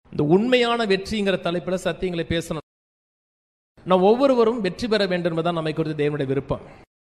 இந்த உண்மையான வெற்றிங்கிற தலைப்பில் சத்தியங்களை பேசணும் நாம் ஒவ்வொருவரும் வெற்றி பெற வேண்டும் என்பதுதான் நம்மை குறித்து தேவனுடைய விருப்பம்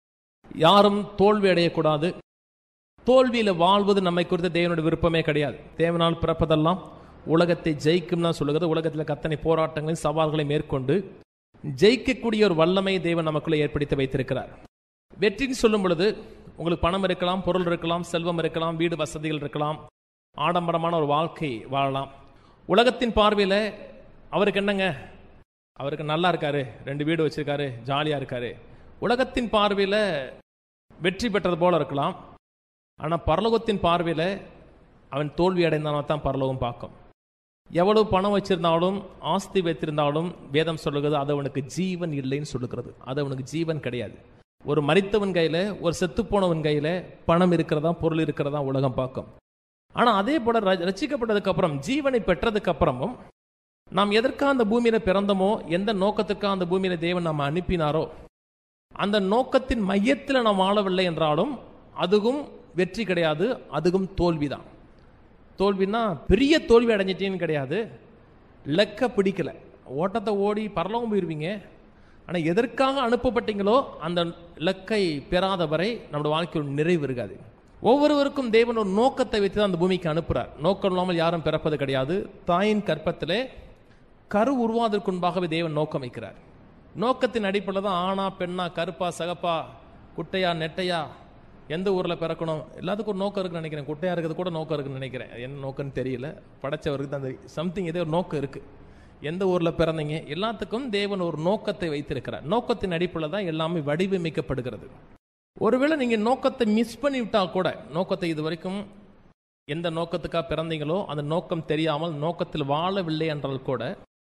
யாரும் தோல்வி அடையக்கூடாது தோல்வியில வாழ்வது நம்மை குறித்து தேவனுடைய விருப்பமே கிடையாது தேவனால் பிறப்பதெல்லாம் உலகத்தை ஜெயிக்கும் தான் சொல்லுகிறது உலகத்தில் கத்தனை போராட்டங்களையும் சவால்களை மேற்கொண்டு ஜெயிக்கக்கூடிய ஒரு வல்லமை தேவன் நமக்குள்ளே ஏற்படுத்தி வைத்திருக்கிறார் வெற்றின்னு சொல்லும் பொழுது உங்களுக்கு பணம் இருக்கலாம் பொருள் இருக்கலாம் செல்வம் இருக்கலாம் வீடு வசதிகள் இருக்கலாம் ஆடம்பரமான ஒரு வாழ்க்கை வாழலாம் உலகத்தின் பார்வையில் அவருக்கு என்னங்க அவருக்கு நல்லா இருக்காரு ரெண்டு வீடு வச்சிருக்காரு ஜாலியாக இருக்காரு உலகத்தின் பார்வையில் வெற்றி பெற்றது போல இருக்கலாம் ஆனால் பரலோகத்தின் பார்வையில் அவன் தோல்வி அடைந்தானா தான் பரலோகம் பார்க்கும் எவ்வளவு பணம் வச்சிருந்தாலும் ஆஸ்தி வைத்திருந்தாலும் வேதம் சொல்லுகிறது அது அவனுக்கு ஜீவன் இல்லைன்னு சொல்லுகிறது அது அவனுக்கு ஜீவன் கிடையாது ஒரு மரித்தவன் கையில் ஒரு செத்துப்போனவன் கையில் பணம் இருக்கிறதா பொருள் இருக்கிறதா உலகம் பார்க்கும் ஆனால் அதே போல ர- ரட்சிக்கப்பட்டதுக்கு அப்புறம் ஜீவனை பெற்றதுக்கு அப்புறமும் நாம் எதற்காக அந்த பூமியில பிறந்தோமோ எந்த நோக்கத்துக்காக அந்த பூமியில தேவன் நம்ம அனுப்பினாரோ அந்த நோக்கத்தின் மையத்தில் நாம் வாழவில்லை என்றாலும் அதுவும் வெற்றி கிடையாது அதுவும் தோல்விதான் தோல்வின்னா பெரிய தோல்வி அடைஞ்சிட்டேன்னு கிடையாது லெக்க பிடிக்கல ஓட்டத்தை ஓடி பரலோகம் போயிருவீங்க ஆனால் எதற்காக அனுப்பப்பட்டீங்களோ அந்த லக்கை பெறாத வரை நம்மளோட வாழ்க்கையில் நிறைவு இருக்காது ஒவ்வொருவருக்கும் தேவன் ஒரு நோக்கத்தை வைத்து தான் அந்த பூமிக்கு அனுப்புறார் நோக்கம் இல்லாமல் யாரும் பிறப்பது கிடையாது தாயின் கற்பத்திலே கரு உருவாவதற்கு முன்பாகவே தேவன் நோக்கம் வைக்கிறார் நோக்கத்தின் அடிப்படையில் தான் ஆணா பெண்ணா கருப்பா சகப்பா குட்டையா நெட்டையா எந்த ஊரில் பிறக்கணும் எல்லாத்துக்கும் ஒரு நோக்கம் இருக்குன்னு நினைக்கிறேன் குட்டையா இருக்கிறது கூட நோக்கம் இருக்குன்னு நினைக்கிறேன் என்ன நோக்கம்னு தெரியல படைச்சவருக்கு தான் தெரியும் சம்திங் ஏதோ ஒரு நோக்கம் இருக்கு எந்த ஊரில் பிறந்தீங்க எல்லாத்துக்கும் தேவன் ஒரு நோக்கத்தை வைத்திருக்கிறார் நோக்கத்தின் அடிப்படையில் தான் எல்லாமே வடிவமைக்கப்படுகிறது ஒருவேளை நீங்கள் நோக்கத்தை மிஸ் பண்ணி விட்டா கூட நோக்கத்தை இது வரைக்கும் எந்த நோக்கத்துக்காக பிறந்தீங்களோ அந்த நோக்கம் தெரியாமல் நோக்கத்தில் வாழவில்லை என்றால் கூட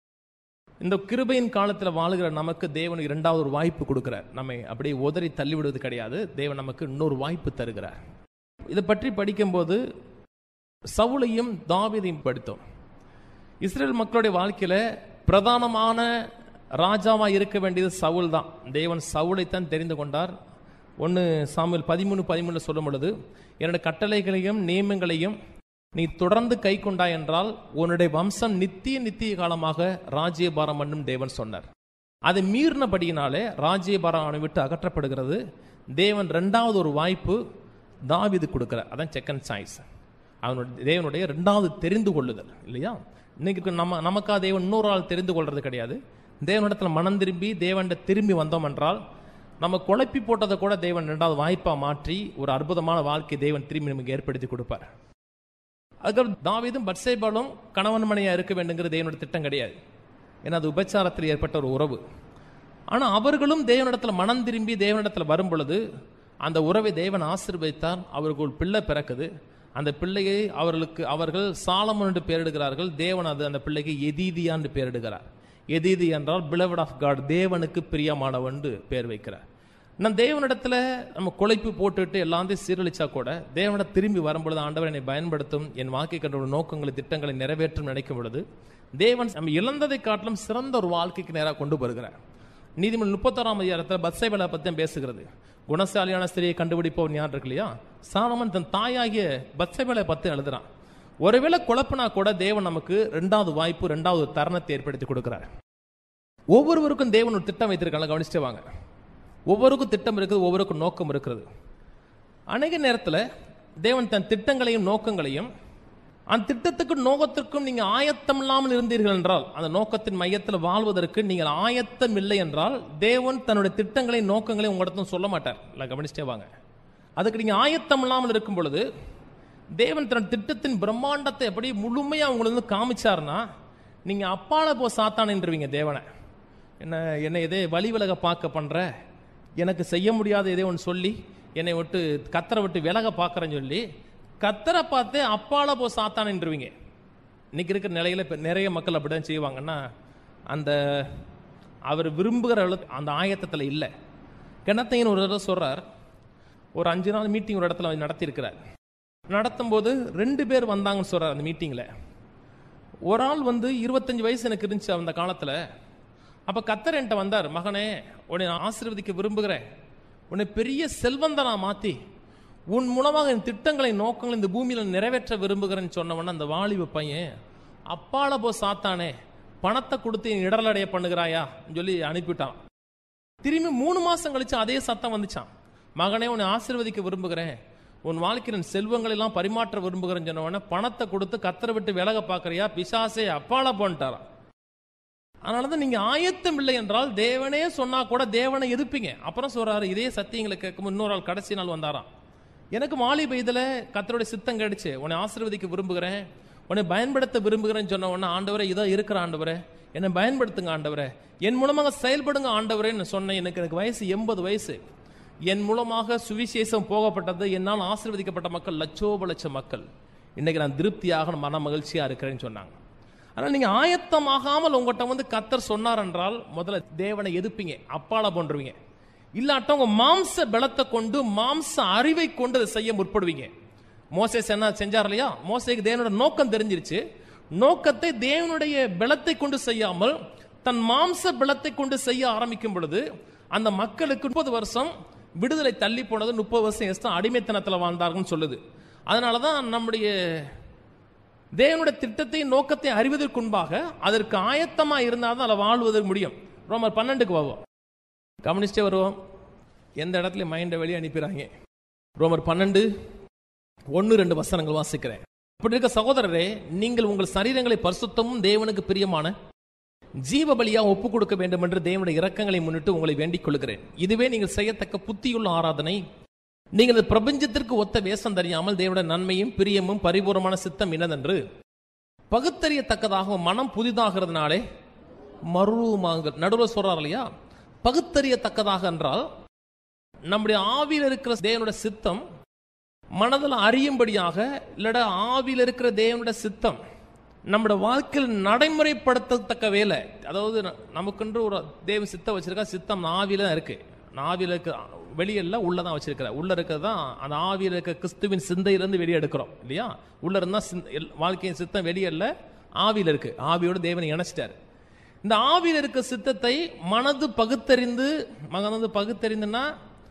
இந்த கிருபையின் காலத்தில் வாழுகிற நமக்கு தேவன் இரண்டாவது ஒரு வாய்ப்பு கொடுக்கிறார் நம்மை அப்படியே உதறி தள்ளிவிடுவது கிடையாது தேவன் நமக்கு இன்னொரு வாய்ப்பு தருகிறார் இதை பற்றி படிக்கும்போது சவுலையும் தாவீதையும் படித்தோம் இஸ்ரேல் மக்களுடைய வாழ்க்கையில பிரதானமான ராஜாவா இருக்க வேண்டியது சவுல் தான் தேவன் சவுலை தான் தெரிந்து கொண்டார் ஒன்று சாமுவேல் பதிமூணு பதிமூணு சொல்லும் பொழுது என்னுடைய கட்டளைகளையும் நியமங்களையும் நீ தொடர்ந்து கை கொண்டாய் என்றால் உன்னுடைய வம்சம் நித்திய நித்திய காலமாக ராஜ்யபாரம் பண்ணும் தேவன் சொன்னார் அதை மீறினபடியினாலே ராஜ்யபாரம் அவனை விட்டு அகற்றப்படுகிறது தேவன் ரெண்டாவது ஒரு வாய்ப்பு தாவீது கொடுக்கிறார் அதான் செகண்ட் சாய்ஸ் அவனுடைய தேவனுடைய ரெண்டாவது தெரிந்து கொள்ளுதல் இல்லையா இன்னைக்கு நம்ம நமக்கா தேவன் இன்னொரு ஆள் தெரிந்து கொள்றது கிடையாது தேவனிடத்துல மனம் திரும்பி தேவன்ட திரும்பி வந்தோம் என்றால் நம்ம குழப்பி போட்டதை கூட தேவன் ரெண்டாவது வாய்ப்பா மாற்றி ஒரு அற்புதமான வாழ்க்கை தேவன் திரும்பி நமக்கு ஏற்படுத்தி கொடுப்பார் அதுக்கப்புறம் தாவீதும் பட்சேபாலும் கணவன் மனையா இருக்க வேண்டுங்கிற தேவனோட திட்டம் கிடையாது ஏன்னா அது உபச்சாரத்தில் ஏற்பட்ட ஒரு உறவு ஆனா அவர்களும் தேவனிடத்துல மனம் திரும்பி தேவனிடத்துல வரும் பொழுது அந்த உறவை தேவன் ஆசீர்வதித்தார் அவருக்கு ஒரு பிள்ளை பிறக்குது அந்த பிள்ளையை அவர்களுக்கு அவர்கள் சாலமன் என்று பெயரிடுகிறார்கள் தேவன் அது அந்த பிள்ளைக்கு எதீதியா என்று பெயரிடுகிறார் எதீதி என்றால் பிளவட் ஆஃப் காட் தேவனுக்கு பிரியமானவன் என்று பெயர் வைக்கிறார் நான் தேவனிடத்துல நம்ம குழைப்பு போட்டுட்டு எல்லாத்தையும் சீரழிச்சா கூட தேவனிட திரும்பி வரும்பொழுது ஆண்டவர் என்னை பயன்படுத்தும் என் வாழ்க்கை கண்ட ஒரு நோக்கங்களை திட்டங்களை நிறைவேற்றும் நினைக்கும் பொழுது தேவன் நம்ம இழந்ததை காட்டிலும் சிறந்த ஒரு வாழ்க்கைக்கு நேராக கொண்டு வருகிறார் நீதிமன்றம் முப்பத்தாறாம் அதிகாரத்தில் பத்சைபலை பற்றி தான் பேசுகிறது குணசாலியான ஸ்திரியை கண்டுபிடிப்பவன் யார் இருக்கு இல்லையா சாலமன் தன் தாயாகிய பத்சைபலை பற்றி எழுதுறான் ஒருவேளை குழப்பினா கூட தேவன் நமக்கு ரெண்டாவது வாய்ப்பு ரெண்டாவது தருணத்தை ஏற்படுத்தி கொடுக்கிறார் ஒவ்வொருவருக்கும் தேவன் ஒரு திட்டம் வைத்திருக்காங்க கவனிச்சுட்டு வாங்க ஒவ்வொருக்கும் திட்டம் இருக்குது ஒவ்வொருக்கும் நோக்கம் இருக்கிறது அநேக நேரத்தில் தேவன் தன் திட்டங்களையும் நோக்கங்களையும் அந்த திட்டத்துக்கும் நோக்கத்திற்கும் நீங்கள் ஆயத்தம் இல்லாமல் இருந்தீர்கள் என்றால் அந்த நோக்கத்தின் மையத்தில் வாழ்வதற்கு நீங்கள் ஆயத்தம் இல்லை என்றால் தேவன் தன்னுடைய திட்டங்களையும் நோக்கங்களையும் உங்களிடத்தும் சொல்ல மாட்டார் இல்லை கவனிச்சிட்டே வாங்க அதுக்கு நீங்கள் ஆயத்தம் இல்லாமல் இருக்கும் பொழுது தேவன் தன் திட்டத்தின் பிரம்மாண்டத்தை எப்படி முழுமையாக உங்களுக்கு வந்து காமிச்சார்னா நீங்கள் அப்பால போ சாத்தானுன்றவீங்க தேவனை என்ன என்னை எதே வழி விலக பார்க்க பண்ணுற எனக்கு செய்ய முடியாத எதே ஒன்று சொல்லி என்னை விட்டு கத்தரை விட்டு விலக பார்க்குறேன்னு சொல்லி கத்தரை பார்த்து அப்பால போ சாத்தானுன்றவீங்க இன்னைக்கு இருக்கிற நிலையில இப்போ நிறைய மக்கள் அப்படிதான் செய்வாங்கன்னா அந்த அவர் விரும்புகிற அளவுக்கு அந்த ஆயத்தத்தில் இல்லை கிணத்தையின் ஒரு தடவை சொல்றார் ஒரு அஞ்சு நாள் மீட்டிங் ஒரு இடத்துல நடத்தியிருக்கிறார் நடத்தும் போது ரெண்டு பேர் வந்தாங்கன்னு சொல்றார் அந்த மீட்டிங்கில் ஒரு ஆள் வந்து இருபத்தஞ்சு வயசு எனக்கு இருந்துச்சு அந்த காலத்தில் அப்போ கத்தர் என்கிட்ட வந்தார் மகனே உன்னை நான் ஆசீர்வதிக்க விரும்புகிறேன் உன்னை பெரிய செல்வந்தனா மாற்றி உன் மூலமாக என் திட்டங்களை நோக்கங்களை இந்த பூமியில் நிறைவேற்ற விரும்புகிறேன்னு சொன்னவன அந்த வாலிப பையன் அப்பால போ சாத்தானே பணத்தை கொடுத்து நீ இடரலடைய பண்ணுகிறாயா சொல்லி அனுப்பிட்டான் திரும்பி மூணு மாசம் கழிச்சு அதே சத்தம் வந்துச்சான் மகனே உன்னை ஆசீர்வதிக்க விரும்புகிறேன் உன் வாழ்க்கையின் செல்வங்கள் எல்லாம் பரிமாற்ற விரும்புகிறேன்னு சொன்ன உடனே பணத்தை கொடுத்து கத்தரை விட்டு விலக பார்க்கறியா பிசாசே அப்பால போன்ட்டாராம் அதனாலதான் நீங்க ஆயத்தம் இல்லை என்றால் தேவனே சொன்னா கூட தேவனை எதிர்ப்பீங்க அப்புறம் சொல்றாரு இதே சத்தியங்களை கேட்கும் இன்னொரு ஆள் கடைசி நாள் வந்தாராம் எனக்கு மாலி வயதுல கத்தருடைய சித்தம் கிடைச்சு உன்னை ஆசீர்வதிக்க விரும்புகிறேன் உன்னை பயன்படுத்த விரும்புகிறேன்னு சொன்ன உடனே ஆண்டவரே இதோ இருக்கிற ஆண்டவரே என்னை பயன்படுத்துங்க ஆண்டவரே என் மூலமாக செயல்படுங்க ஆண்டவரேன்னு சொன்னேன் எனக்கு எனக்கு வயசு எண்பது வயசு என் மூலமாக சுவிசேஷம் போகப்பட்டது என்னால் ஆசீர்வதிக்கப்பட்ட மக்கள் லட்சோப லட்சம் மக்கள் இன்னைக்கு நான் திருப்தியாக மன மகிழ்ச்சியா இருக்கிறேன்னு சொன்னாங்க ஆனால் நீங்க ஆயத்தமாகாமல் உங்கள்கிட்ட வந்து கத்தர் சொன்னார் என்றால் முதல்ல தேவனை எதிர்ப்பீங்க அப்பால போன்றுவீங்க இல்லாட்ட உங்க மாம்ச பலத்தை கொண்டு மாம்ச அறிவை கொண்டு அதை செய்ய முற்படுவீங்க மோசேஸ் என்ன செஞ்சார் இல்லையா மோசேக்கு தேவனோட நோக்கம் தெரிஞ்சிருச்சு நோக்கத்தை தேவனுடைய பலத்தை கொண்டு செய்யாமல் தன் மாம்ச பலத்தை கொண்டு செய்ய ஆரம்பிக்கும் பொழுது அந்த மக்களுக்கு முப்பது வருஷம் விடுதலை தள்ளி போனது முப்பது வருஷம் எஸ்தான் அடிமைத்தனத்தில் வாழ்ந்தார்கள்னு சொல்லுது அதனால தான் நம்முடைய தேவனுடைய திட்டத்தை நோக்கத்தை அறிவதற்கு முன்பாக அதற்கு ஆயத்தமா இருந்தால் தான் அதில் வாழ்வதற்கு முடியும் ரோமர் பன்னெண்டுக்கு வருவோம் கவனிச்சே வருவோம் எந்த இடத்துல மைண்டை வெளியே அனுப்பிடுறாங்க ரோமர் பன்னெண்டு ஒன்று ரெண்டு வசனங்கள் வாசிக்கிறேன் இப்படி இருக்க சகோதரரே நீங்கள் உங்கள் சரீரங்களை பரிசுத்தமும் தேவனுக்கு பிரியமான ஜீவ பலியா ஒப்பு கொடுக்க வேண்டும் என்று தேவனுடைய இரக்கங்களை முன்னிட்டு உங்களை வேண்டிக் கொள்கிறேன் இதுவே நீங்கள் செய்யத்தக்க புத்தியுள்ள ஆராதனை நீங்கள் இந்த பிரபஞ்சத்திற்கு ஒத்த வேஷம் தெரியாமல் தேவனுடைய நன்மையும் பிரியமும் பரிபூர்ணமான சித்தம் என்னதென்று பகுத்தறியத்தக்கதாகவும் மனம் புதிதாகிறதுனாலே மருவமாக நடுவில் சொல்றார் இல்லையா பகுத்தறியத்தக்கதாக என்றால் நம்முடைய ஆவியில் இருக்கிற தேவனுடைய சித்தம் மனதில் அறியும்படியாக இல்லட ஆவியில் இருக்கிற தேவனுடைய சித்தம் நம்முடைய வாழ்க்கையில் நடைமுறைப்படுத்தத்தக்க வேலை அதாவது ந- நமக்கென்று ஒரு தேவன் சித்தம் வச்சிருக்கா சித்தம் ஆவியில தான் இருக்கு ஆவியில் இருக்க வெளியில உள்ள தான் வச்சிருக்கிற உள்ள இருக்கிறது தான் அந்த ஆவியில் இருக்க கிறிஸ்துவின் சிந்தையிலிருந்து வெளியே எடுக்கிறோம் இல்லையா உள்ள இருந்தா சிந்த- எல்- வாழ்க்கையின் சித்தம் வெளியல்ல ஆவியில் இருக்கு ஆவியோட தேவனை இணைச்சிட்டாரு இந்த ஆவியில் இருக்க சித்தத்தை மனது பகுத்தறிந்து மனது பகுத்தறிந்துன்னா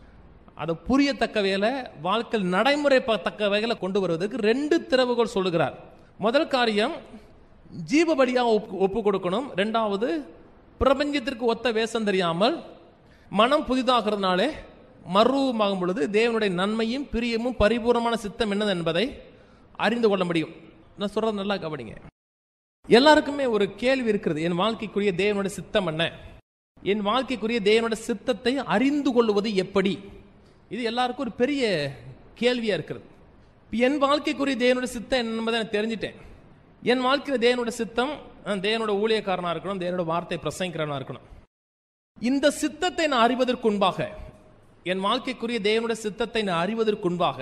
அதை புரியத்தக்க வேலை வாழ்க்கையில் நடைமுறைத்தக்க வகையில் கொண்டு வருவதற்கு ரெண்டு திறவுகோல் சொல்லுகிறார் முதல் காரியம் ஜீவபடியாக ஒப்பு ஒப்பு கொடுக்கணும் ரெண்டாவது பிரபஞ்சத்திற்கு ஒத்த வேஷம் தெரியாமல் மனம் புதிதாகிறதுனாலே மறுரூபமாகும் பொழுது தேவனுடைய நன்மையும் பிரியமும் பரிபூர்ணமான சித்தம் என்னது என்பதை அறிந்து கொள்ள முடியும் நான் சொல்றது நல்லா கவனிங்க எல்லாருக்குமே ஒரு கேள்வி இருக்கிறது என் வாழ்க்கைக்குரிய தேவனுடைய சித்தம் என்ன என் வாழ்க்கைக்குரிய தேவனுடைய சித்தத்தை அறிந்து கொள்வது எப்படி இது எல்லாருக்கும் ஒரு பெரிய கேள்வியா இருக்கிறது இப்ப என் வாழ்க்கைக்குரிய தேவனுடைய சித்தம் என்ன என்பதை நான் தெரிஞ்சிட்டேன் என் வாழ்க்கையில் தேவனுடைய சித்தம் நான் தேவனோட ஊழியக்காரனா இருக்கணும் தேவனோட வார்த்தை பிரசங்கிக்கிறவனா இருக்கணும் இந்த சித்தத்தை நான் அறிவதற்கு முன்பாக என் வாழ்க்கைக்குரிய தேவனுடைய சித்தத்தை நான் அறிவதற்கு முன்பாக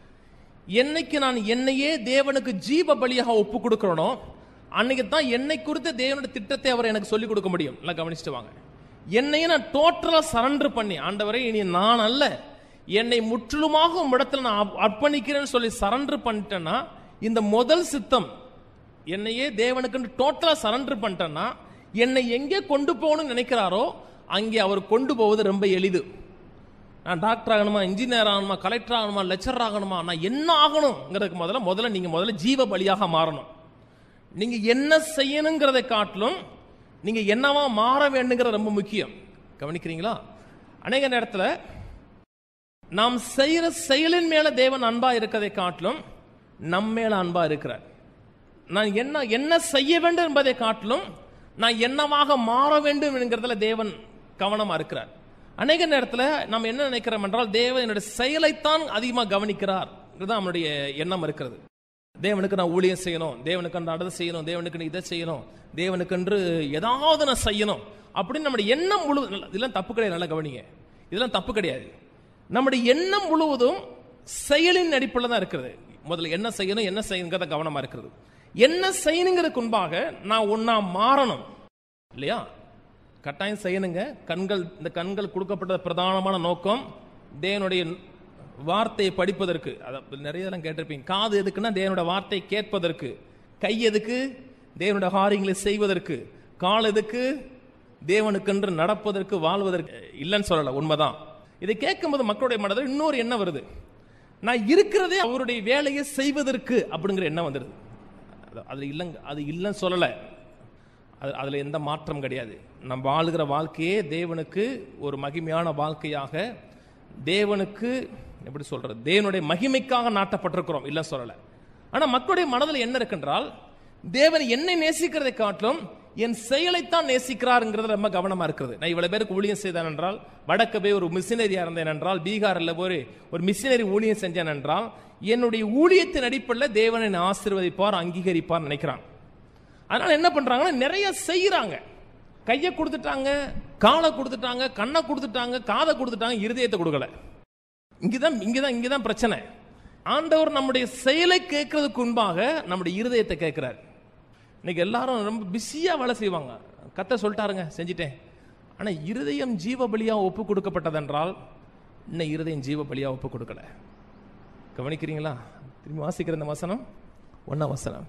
என்னைக்கு நான் என்னையே தேவனுக்கு ஜீவ பலியாக ஒப்பு கொடுக்கிறனோ அன்னைக்கு தான் என்னை குறித்த தேவனுடைய திட்டத்தை அவர் எனக்கு சொல்லிக் கொடுக்க முடியும் நல்லா கவனிச்சுட்டு வாங்க என்னையே நான் டோட்டலா சரண்டர் பண்ணி ஆண்டவரே இனி நான் அல்ல என்னை முற்றிலுமாக உம்மிடத்தில் நான் அர்ப்ப- அர்ப்பணிக்கிறேன்னு சொல்லி சரண்டர் பண்ணிட்டேன்னா இந்த முதல் சித்தம் என்னையே தேவனுக்கு டோட்டலா சரண்டர் பண்ணிட்டேன்னா என்னை எங்கே கொண்டு போகணும்னு நினைக்கிறாரோ அங்கே அவர் கொண்டு போவது ரொம்ப எளிது நான் டாக்டர் ஆகணுமா இன்ஜினியர் ஆகணுமா கலெக்டர் ஆகணுமா லெக்சர் ஆகணுமா நான் என்ன ஆகணுங்கிறதுக்கு முதல்ல முதல்ல நீங்க முதல்ல ஜீவ பலியாக மாறணும் நீங்க என்ன செய்யணுங்கிறதை காட்டிலும் நீங்க என்னவா மாற வேண்டுங்கிறது ரொம்ப முக்கியம் கவனிக்கிறீங்களா அநேக நேரத்துல நாம் செய்யற செயலின் மேல தேவன் அன்பா இருக்கிறதை காட்டிலும் நம் மேல அன்பா இருக்கிறார் நான் என்ன என்ன செய்ய வேண்டும் என்பதை காட்டிலும் நான் என்னவாக மாற வேண்டும் என்கிறதுல தேவன் கவனமா இருக்கிறார் அநேக நேரத்தில் நம்ம என்ன நினைக்கிறோம் என்றால் தேவன் என்னுடைய செயலைத்தான் அதிகமாக கவனிக்கிறார் இதுதான் நம்மளுடைய எண்ணம் இருக்கிறது தேவனுக்கு நான் ஊழியம் செய்யணும் தேவனுக்கு நான் அதை செய்யணும் தேவனுக்கு நான் இதை செய்யணும் தேவனுக்கென்று ஏதாவது நான் செய்யணும் அப்படின்னு நம்முடைய எண்ணம் முழு இதெல்லாம் தப்பு கிடையாது நல்லா கவனிங்க இதெல்லாம் தப்பு கிடையாது நம்முடைய எண்ணம் முழுவதும் செயலின் அடிப்படையில் தான் இருக்கிறது முதல்ல என்ன செய்யணும் என்ன செய்யணுங்கிறத கவனமா இருக்கிறது என்ன செய்யணுங்கிறதுக்கு முன்பாக நான் ஒன்னா மாறணும் இல்லையா கட்டாயம் செய்யணுங்க கண்கள் இந்த கண்கள் கொடுக்கப்பட்ட பிரதானமான நோக்கம் தேவனுடைய வார்த்தையை படிப்பதற்கு அதை நிறைய இதெல்லாம் கேட்டிருப்பீங்க காது எதுக்குன்னா தேவனுடைய வார்த்தையை கேட்பதற்கு கை எதுக்கு தேவனுடைய காரியங்களை செய்வதற்கு கால் எதுக்கு தேவனுக்கென்று நடப்பதற்கு வாழ்வதற்கு இல்லைன்னு சொல்லல உண்மைதான் இதை கேட்கும்போது மக்களுடைய மனதில் இன்னொரு எண்ணம் வருது நான் இருக்கிறதே அவருடைய வேலையை செய்வதற்கு அப்படிங்கிற எண்ணம் வந்துடுது அது- அதுல இல்லைங்க அது இல்லைன்னு சொல்லலை அது அதில் எந்த மாற்றம் கிடையாது நம்ம வாழுகிற வாழ்க்கையே தேவனுக்கு ஒரு மகிமையான வாழ்க்கையாக தேவனுக்கு எப்படி சொல்றது தேவனுடைய மகிமைக்காக நாட்டப்பட்டிருக்கிறோம் இல்லை சொல்லலை ஆனால் மக்களுடைய மனதில் என்ன இருக்குன்றால் தேவன் என்னை நேசிக்கிறதை காட்டிலும் என் செயலைத்தான் நேசிக்கிறாருங்கிறது ரொம்ப கவனமா இருக்கிறது நான் இவ்வளவு பேருக்கு ஊழியம் செய்தேன் என்றால் வடக்கு போய் ஒரு மிஷினரியா இருந்தேன் என்றால் பீகாரில் போய் ஒரு மிஷினரி ஊழியம் செஞ்சேன் என்றால் என்னுடைய ஊழியத்தின் அடிப்படையில் தேவனை என்னை ஆசீர்வதிப்பார் அங்கீகரிப்பார் நினைக்கிறான் அதனால என்ன பண்றாங்கன்னா நிறைய செய்யறாங்க கையை கொடுத்துட்டாங்க காலை கொடுத்துட்டாங்க கண்ணை கொடுத்துட்டாங்க காதை கொடுத்துட்டாங்க இருதயத்தை கொடுக்கல இங்கதான் இங்கதான் இங்கதான் பிரச்சனை ஆண்டவர் நம்முடைய செயலை கேட்கறதுக்கு முன்பாக நம்முடைய இருதயத்தை கேட்கிறார் இன்னைக்கு எல்லாரும் ரொம்ப பிஸியா வேலை செய்வாங்க கத்த சொல்லிட்டாருங்க செஞ்சிட்டேன் ஆனா இருதயம் ஜீவ பலியா ஒப்பு கொடுக்கப்பட்டதென்றால் இன்னும் இருதயம் ஜீவ பலியா ஒப்பு கொடுக்கல கவனிக்கிறீங்களா திரும்பி வாசிக்கிற இந்த வசனம் ஒன்னா வசனம்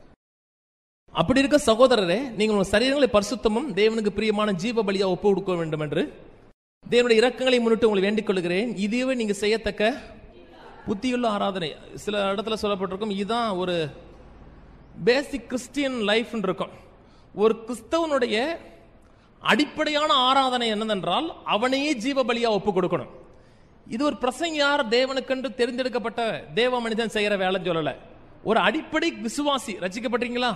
அப்படி இருக்க சகோதரரே நீங்கள் உங்கள் சரீரங்களை பரிசுத்தமும் தேவனுக்கு பிரியமான ஜீவ பலியா ஒப்பு கொடுக்க வேண்டும் என்று தேவனுடைய இரக்கங்களை முன்னிட்டு உங்களை வேண்டிக் கொள்கிறேன் இதுவே நீங்க செய்யத்தக்க புத்தியுள்ள ஆராதனை சில இடத்துல சொல்லப்பட்டிருக்கும் இதுதான் ஒரு பேசிக் கிறிஸ்டியன் லைஃப் இருக்கும் ஒரு கிறிஸ்தவனுடைய அடிப்படையான ஆராதனை என்னதென்றால் அவனையே ஜீவ பலியா ஒப்பு கொடுக்கணும் இது ஒரு பிரசங்கியார் தேவனுக்கென்று தெரிந்தெடுக்கப்பட்ட தேவ மனிதன் செய்யற வேலைன்னு சொல்லல ஒரு அடிப்படை விசுவாசி ரசிக்கப்பட்டீங்களா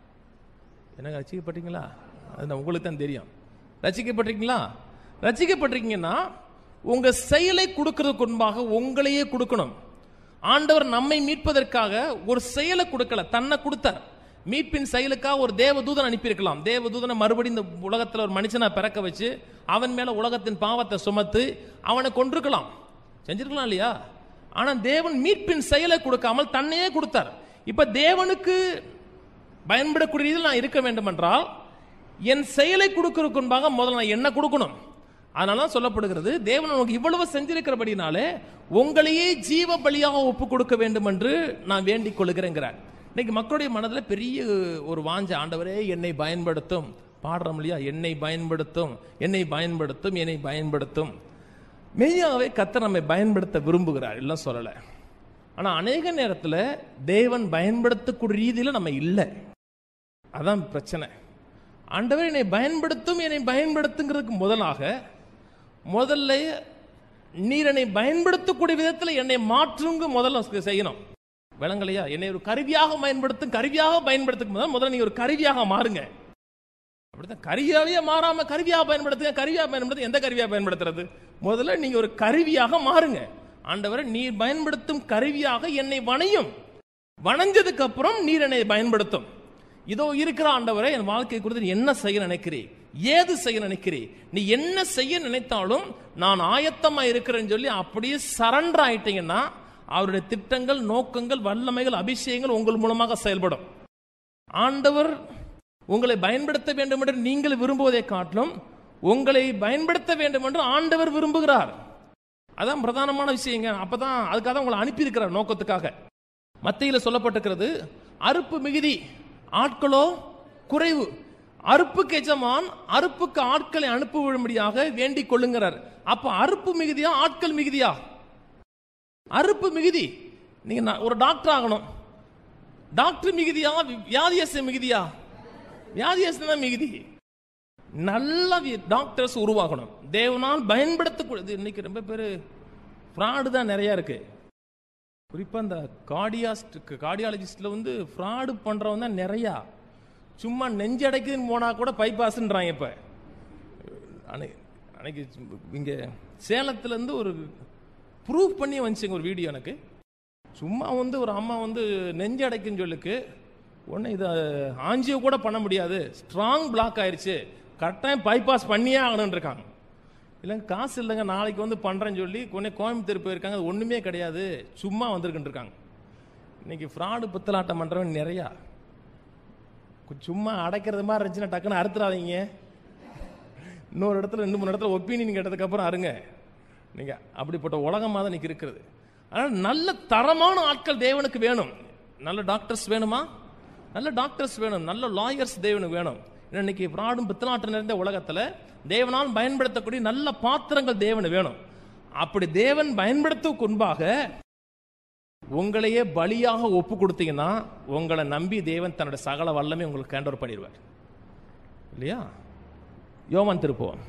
என்ன ரசிக்கப்பட்டீங்களா அது நான் உங்களுக்கு தான் தெரியும் ரசிக்கப்பட்டிருக்கீங்களா ரசிக்கப்பட்டிருக்கீங்கன்னா உங்க செயலை கொடுக்கறதுக்கு முன்பாக உங்களையே கொடுக்கணும் ஆண்டவர் நம்மை மீட்பதற்காக ஒரு செயலை கொடுக்கல தன்னை கொடுத்தார் மீட்பின் செயலுக்காக ஒரு தேவதூதன் அனுப்பியிருக்கலாம் தேவதூதனை மறுபடியும் இந்த உலகத்தில் ஒரு மனுஷனை பிறக்க வச்சு அவன் மேல உலகத்தின் பாவத்தை சுமத்து அவனை கொண்டிருக்கலாம் செஞ்சிருக்கலாம் இல்லையா ஆனா தேவன் மீட்பின் செயலை கொடுக்காமல் தன்னையே கொடுத்தார் இப்ப தேவனுக்கு பயன்படக்கூடிய ரீதியில் நான் இருக்க வேண்டும் என்றால் என் செயலை கொடுக்கறதுக்கு முன்பாக முதல்ல நான் என்ன கொடுக்கணும் அதனால தான் சொல்லப்படுகிறது தேவன் உங்களுக்கு இவ்வளவு செஞ்சிருக்கிறபடினாலே உங்களையே ஜீவ பலியாக ஒப்பு கொடுக்க வேண்டும் என்று நான் வேண்டிக் கொள்கிறேங்கிறார் இன்னைக்கு மக்களுடைய மனதில் பெரிய ஒரு வாஞ்ச ஆண்டவரே என்னை பயன்படுத்தும் பாடுறோம் இல்லையா என்னை பயன்படுத்தும் என்னை பயன்படுத்தும் என்னை பயன்படுத்தும் மெய்யாவே கத்தர் நம்மை பயன்படுத்த விரும்புகிறார் இல்லை சொல்லலை ஆனால் அநேக நேரத்தில் தேவன் பயன்படுத்தக்கூடிய ரீதியில் நம்ம இல்லை அதான் பிரச்சனை ஆண்டவர் என்னை பயன்படுத்தும் என்னை பயன்படுத்துங்கிறதுக்கு முதலாக முதல்ல நீர் என்னை பயன்படுத்தக்கூடிய விதத்தில் என்னை மாற்றுங்க முதல்ல செய்யணும் விளங்கலையா என்னை ஒரு கருவியாக பயன்படுத்தும் கருவியாக பயன்படுத்தும் முதல்ல முதல்ல நீ ஒரு கருவியாக மாறுங்க அப்படித்தான் கருவியாவே மாறாம கருவியாக பயன்படுத்துங்க கருவியாக பயன்படுத்த எந்த கருவியாக பயன்படுத்துறது முதல்ல நீங்க ஒரு கருவியாக மாறுங்க ஆண்டவரை நீர் பயன்படுத்தும் கருவியாக என்னை வணையும் வணைஞ்சதுக்கு அப்புறம் நீர் என்னை பயன்படுத்தும் இதோ இருக்கிற ஆண்டவரை என் வாழ்க்கை குறித்து நீ என்ன செய்ய நினைக்கிறீ ஏது செய்ய நினைக்கிறீ நீ என்ன செய்ய நினைத்தாலும் நான் ஆயத்தமா இருக்கிறேன்னு சொல்லி அப்படியே சரண்டர் ஆயிட்டீங்கன்னா அவருடைய திட்டங்கள் நோக்கங்கள் வல்லமைகள் அபிஷேகங்கள் உங்கள் மூலமாக செயல்படும் ஆண்டவர் உங்களை பயன்படுத்த வேண்டும் என்று நீங்கள் விரும்புவதை காட்டிலும் உங்களை பயன்படுத்த வேண்டும் என்று ஆண்டவர் விரும்புகிறார் அதான் பிரதானமான விஷயங்க அப்பதான் அதுக்காக தான் உங்களை அனுப்பியிருக்கிறார் நோக்கத்துக்காக மத்தியில சொல்லப்பட்டிருக்கிறது அறுப்பு மிகுதி ஆட்களோ குறைவு அறுப்புக்கு எஜமான் அறுப்புக்கு ஆட்களை அனுப்பும்படியாக வேண்டிக் கொள்ளுங்கிறார் அப்ப அறுப்பு மிகுதியா ஆட்கள் மிகுதியா அறுப்பு மிகுதி நீங்க நா- ஒரு டாக்டர் ஆகணும் டாக்டர் மிகுதியா வியாதியச மிகுதியா வியாதியசம் தான் மிகுதி நல்ல டாக்டர்ஸ் உருவாகணும் தேவனால் பயன்படுத்தக்கூடியது இன்னைக்கு ரொம்ப பேர் ஃப்ராடு தான் நிறைய இருக்கு குறிப்பாக இந்த கார்டியாஸ்ட் கார்டியாலஜிஸ்டில் வந்து ஃப்ராடு பண்ணுறவன் தான் நிறையா சும்மா நெஞ்சடைக்குதுன்னு போனால் கூட பைபாஸ்ன்றாங்க இப்போ அன்னைக்கு அன்னைக்கு இங்கே சேலத்துலேருந்து ஒரு ப்ரூஃப் பண்ணி வந்துச்சுங்க ஒரு வீடியோ எனக்கு சும்மா வந்து ஒரு அம்மா வந்து நெஞ்சு அடைக்குன்னு சொல்லுக்கு ஒன்று இதை ஆஞ்சியோ கூட பண்ண முடியாது ஸ்ட்ராங் பிளாக் ஆயிருச்சு கரெக்டாக பைபாஸ் பண்ணியே ஆகணும்னு இருக்காங்க இல்லைங்க காசு இல்லைங்க நாளைக்கு வந்து பண்ணுறேன்னு சொல்லி கொஞ்சம் கோயம்புத்தூர் போயிருக்காங்க அது ஒன்றுமே கிடையாது சும்மா வந்திருக்குன்னு இருக்காங்க இன்னைக்கு ஃப்ராடு புத்தலாட்டம் பண்ணுறவன் நிறையா கு- சும்மா அடைக்கிறது மாதிரி இருந்துச்சுன்னா டக்குன்னு அறுத்துறாதீங்க இன்னொரு இடத்துல ரெண்டு மூணு இடத்துல ஒப்பீனியன் கேட்டதுக்கப்புறம் அருங்க நீங்க அப்படிப்பட்ட உலகமாக தான் இன்னைக்கு இருக்கிறது அதனால் நல்ல தரமான ஆட்கள் தேவனுக்கு வேணும் நல்ல டாக்டர்ஸ் வேணுமா நல்ல டாக்டர்ஸ் வேணும் நல்ல லாயர்ஸ் தேவனுக்கு வேணும் ஏன்னா இன்னைக்கு பிராடும் பித்தலாட்டம் நிறைந்த உலகத்தில் தேவனால் பயன்படுத்தக்கூடிய நல்ல பாத்திரங்கள் தேவனு வேணும் அப்படி தேவன் பயன்படுத்துவதற்கு முன்பாக உங்களையே பலியாக ஒப்பு கொடுத்தீங்கன்னா உங்களை நம்பி தேவன் தன்னுடைய சகல வல்லமே உங்களுக்கு ஹேண்ட் ஓவர் பண்ணிடுவார் இல்லையா யோவான் திருப்போம்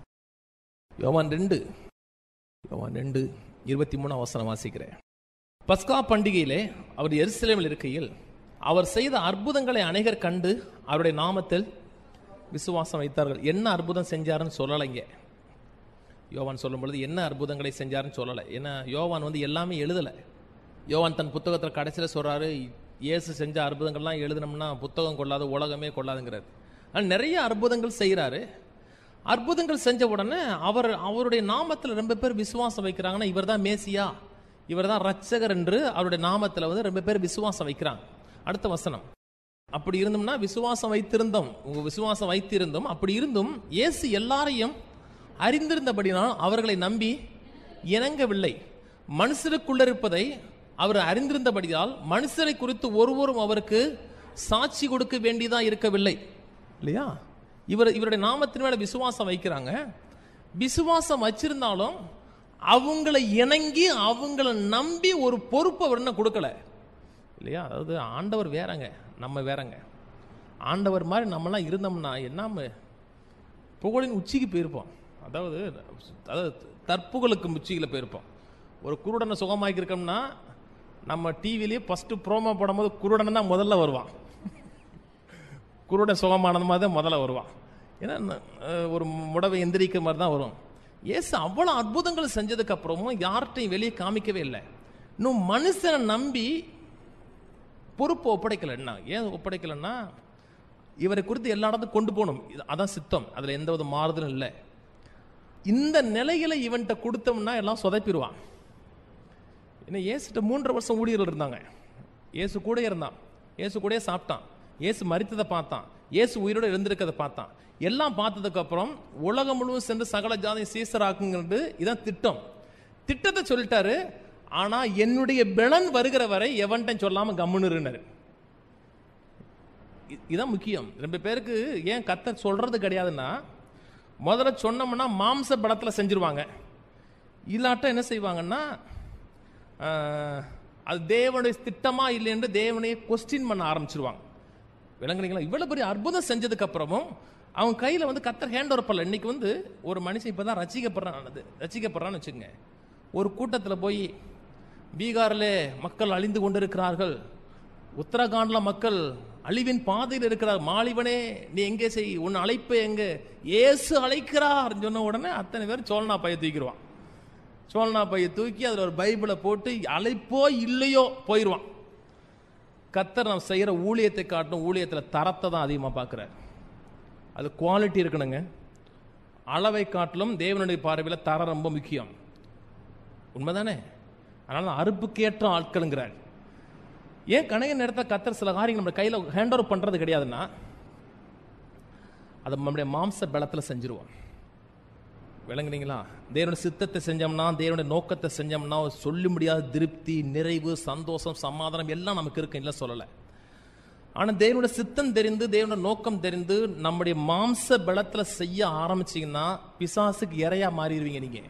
யோவான் ரெண்டு யோவான் ரெண்டு இருபத்தி மூணு அவசரம் வாசிக்கிறேன் பஸ்கா பண்டிகையிலே அவர் எருசலேமில் இருக்கையில் அவர் செய்த அற்புதங்களை அநேகர் கண்டு அவருடைய நாமத்தில் விசுவாசம் வைத்தார்கள் என்ன அற்புதம் செஞ்சாருன்னு சொல்லலைங்க யோவான் சொல்லும் பொழுது என்ன அற்புதங்களை செஞ்சாருன்னு சொல்லலை ஏன்னா யோவான் வந்து எல்லாமே எழுதலை யோவான் தன் புத்தகத்தில் கடைசியில் சொல்றாரு இயேசு செஞ்ச அற்புதங்கள்லாம் எழுதினோம்னா புத்தகம் கொள்ளாத உலகமே கொள்ளாதுங்கிறார் ஆனால் நிறைய அற்புதங்கள் செய்கிறாரு அற்புதங்கள் செஞ்ச உடனே அவர் அவருடைய நாமத்தில் ரொம்ப பேர் விசுவாசம் வைக்கிறாங்கன்னா இவர் தான் மேசியா இவர் தான் ரட்சகர் என்று அவருடைய நாமத்தில் வந்து ரொம்ப பேர் விசுவாசம் வைக்கிறாங்க அடுத்த வசனம் அப்படி இருந்தோம்னா விசுவாசம் வைத்திருந்தோம் உங்க விசுவாசம் வைத்திருந்தோம் அப்படி இருந்தும் இயேசு எல்லாரையும் அறிந்திருந்தபடினால் அவர்களை நம்பி இணங்கவில்லை மனுஷருக்குள்ள இருப்பதை அவர் அறிந்திருந்தபடியால் மனுஷரை குறித்து ஒருவரும் அவருக்கு சாட்சி கொடுக்க வேண்டியதா இருக்கவில்லை இல்லையா இவர் இவருடைய நாமத்தின் மேல விசுவாசம் வைக்கிறாங்க விசுவாசம் வச்சிருந்தாலும் அவங்களை இணங்கி அவங்களை நம்பி ஒரு பொறுப்பை அவர் இன்னும் கொடுக்கல இல்லையா அதாவது ஆண்டவர் வேறங்க நம்ம வேறங்க ஆண்டவர் மாதிரி நம்மலாம் இருந்தோம்னா என்னாம புகழின் உச்சிக்கு போயிருப்போம் அதாவது அதாவது தற்புகழுக்கு உச்சியில் போயிருப்போம் ஒரு குருடனை சுகமாக்கியிருக்கோம்னா நம்ம டிவிலேயே ஃபஸ்ட்டு ப்ரோமோ போடும்போது குருடன் தான் முதல்ல வருவான் குருடன் சுகமானது மாதிரி தான் முதல்ல வருவான் ஏன்னா அஹ், ஒரு முடவை எந்திரிக்க மாதிரி தான் வரும் ஏசு அவ்வளோ அற்புதங்கள் செஞ்சதுக்கு அப்புறமும் யார்கிட்டையும் வெளியே காமிக்கவே இல்லை இன்னும் மனுஷனை நம்பி பொறுப்பு ஒப்படைக்கல என்ன ஏன் ஒப்படைக்கலன்னா இவரை குறித்து எல்லா இடத்துக்கும் கொண்டு போகணும் இது- அதான் சித்தம் அதுல எந்த வித மாறுதலும் இல்லை இந்த நிலையில இவன்கிட்ட கொடுத்தோம்னா எல்லாம் சொதப்பிடுவான் ஏன்னா ஏசுட்ட மூன்றரை வருஷம் ஊழியர்கள் இருந்தாங்க ஏசு கூட இருந்தான் ஏசு கூடயே சாப்பிட்டான் ஏசு மரித்ததை பார்த்தான் ஏசு உயிரோட இருந்திருக்கிறத பார்த்தான் எல்லாம் பார்த்ததுக்கு அப்புறம் உலகம் முழுவதும் சென்று சகல ஜாதியும் சீசராக்குங்கிறது இதான் திட்டம் திட்டத்தை சொல்லிட்டாரு ஆனா என்னுடைய பெலன் வருகிற வரை எவன்ட்டும் சொல்லாம கம்முனுருனாரு இ- இதான் முக்கியம் ரெண்டு பேருக்கு ஏன் கத்த சொல்றது கிடையாதுன்னா முதல்ல சொன்னோம்னா மாம்ச பலத்தில் செஞ்சிருவாங்க இல்லாட்ட என்ன செய்வாங்கன்னா ஆஹ், அது தேவனுடைய திட்டமா இல்லைன்னு தேவனையே கொஸ்டின் பண்ண ஆரம்பிச்சிருவாங்க விளங்குறீங்களா இவ்வளவு பெரிய அற்புதம் செஞ்சதுக்கு அப்புறமும் அவன் கையில வந்து கத்தர் ஹேண்ட் ஓவர் பண்ணல இன்னைக்கு வந்து ஒரு மனுஷன் இப்பதான் ரசிக்கப்படுறான் ரசிக்கப்படுறான்னு வச்சுங்க ஒரு கூட்டத்துல போய் பீகார்ல மக்கள் அழிந்து கொண்டிருக்கிறார்கள் உத்தரகாண்ட்ல மக்கள் அழிவின் பாதையில் இருக்கிறார் மாலிவனே நீ எங்கே செய் உன் அழைப்பு எங்க இயேசு அழைக்கிறார் சொன்ன உடனே அத்தனை பேர் சோழனா பைய தூக்கிடுவான் சோழனா பைய தூக்கி அதுல ஒரு பைபிளை போட்டு அழைப்போ இல்லையோ போயிடுவான் கத்தர் நம்ம செய்யற ஊழியத்தை காட்டும் ஊழியத்துல தரத்தை தான் அதிகமா பார்க்கிறார் அது குவாலிட்டி இருக்கணுங்க அளவை காட்டிலும் தேவனுடைய பார்வையில் தரம் ரொம்ப முக்கியம் உண்மைதானே அதனால அறுப்புக்கேற்ற ஆட்களுங்கிறார் ஏன் கணைய நேரத்தை கத்தர் சில காரியங்கள் நம்ம கையில் ஹேண்ட் ஓவர் பண்றது கிடையாதுன்னா அதை நம்முடைய மாம்ச பலத்தில் செஞ்சிருவோம் விளங்குனீங்களா தேவனுடைய சித்தத்தை செஞ்சோம்னா தேவனுடைய நோக்கத்தை செஞ்சோம்னா சொல்லி முடியாத திருப்தி நிறைவு சந்தோஷம் சமாதானம் எல்லாம் நமக்கு இருக்கு இல்லை சொல்லலை ஆனா தேவனுடைய சித்தம் தெரிந்து தேவனுடைய நோக்கம் தெரிந்து நம்முடைய மாம்ச பலத்துல செய்ய ஆரம்பிச்சீங்கன்னா பிசாசுக்கு இரையா மாறிடுவீங்க நீங்க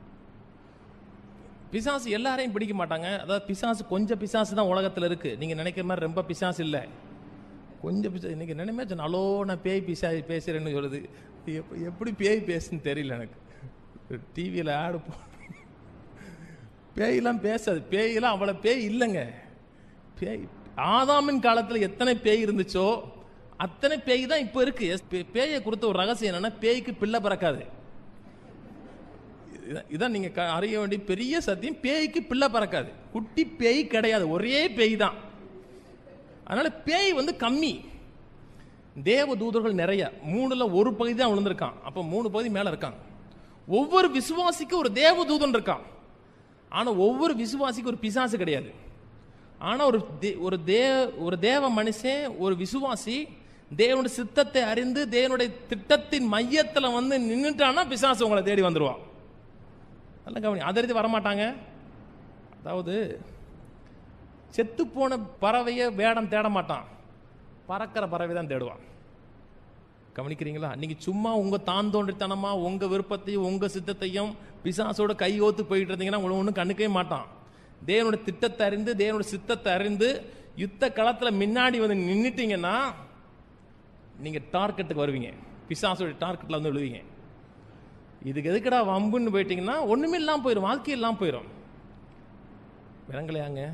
பிசாசு எல்லாரையும் பிடிக்க மாட்டாங்க அதாவது பிசாசு கொஞ்சம் பிசாசு தான் உலகத்துல இருக்கு நீங்க நினைக்கிற மாதிரி ரொம்ப பிசாசு இல்ல கொஞ்சம் பிசா இன்னைக்கு நினைமே அலோ நான் பேய் பிசா பேசுறேன்னு சொல்லுது எப்ப- எப்படி பேய் பேசுன்னு தெரியல எனக்கு டிவியில் ஆடு போ பேயெல்லாம் பேசாது பேயெல்லாம் அவ்வளோ பேய் இல்லைங்க பேய் ஆதாமின் காலத்தில் எத்தனை பேய் இருந்துச்சோ அத்தனை பேய் தான் இப்போ இருக்கு எஸ், பே- பேயை குறித்த ஒரு ரகசியம் என்னன்னா பேய்க்கு பிள்ளை பிறக்காது இதான்- இதான் நீங்க க- அறிய வேண்டிய பெரிய சத்தியம் பேய்க்கு பிள்ளை பிறக்காது குட்டி பேய் கிடையாது ஒரே பேய் தான் அதனால பேய் வந்து கம்மி தேவ தூதர்கள் நிறைய மூணுல ஒரு பகுதி தான் விழுந்திருக்கான் அப்ப மூணு பகுதி மேல இருக்கான் ஒவ்வொரு விசுவாசிக்கும் ஒரு தேவ தூதன் இருக்கான் ஆனா ஒவ்வொரு விசுவாசிக்கும் ஒரு பிசாசு கிடையாது ஆனா ஒரு தே- ஒரு தே ஒரு தேவ மனுஷன் ஒரு விசுவாசி தேவனுடைய சித்தத்தை அறிந்து தேவனுடைய திட்டத்தின் மையத்துல வந்து நின்னுட்டான்னா பிசாசு உங்களை தேடி வந்துருவான் நல்ல கவனி அதை அறிந்து வரமாட்டாங்க அதாவது செத்து போன பறவையை வேடம் தேட மாட்டான் பறக்கிற பறவை தான் தேடுவான் கவனிக்கிறீங்களா நீங்க சும்மா உங்க தான் தோன்றித்தனமா உங்க விருப்பத்தையும் உங்க சித்தத்தையும் பிசாசோட கையோத்து போயிட்டு இருந்தீங்கன்னா உங்களை ஒன்றும் கண்டுக்கவே மாட்டான் தேவனுடைய திட்டத்தை அறிந்து தேவனுடைய சித்தத்தை அறிந்து யுத்த களத்துல முன்னாடி வந்து நின்னுட்டீங்கன்னா நீங்க டார்கெட்டுக்கு வருவீங்க பிசாசுடைய டார்கெட்ல வந்து விழுவீங்க இதுக்கு எதுக்குடா வம்புன்னு போயிட்டீங்கன்னா ஒண்ணுமே இல்லாம போயிடும் வாழ்க்கை இல்லாம போயிடும் விளங்கலையாங்க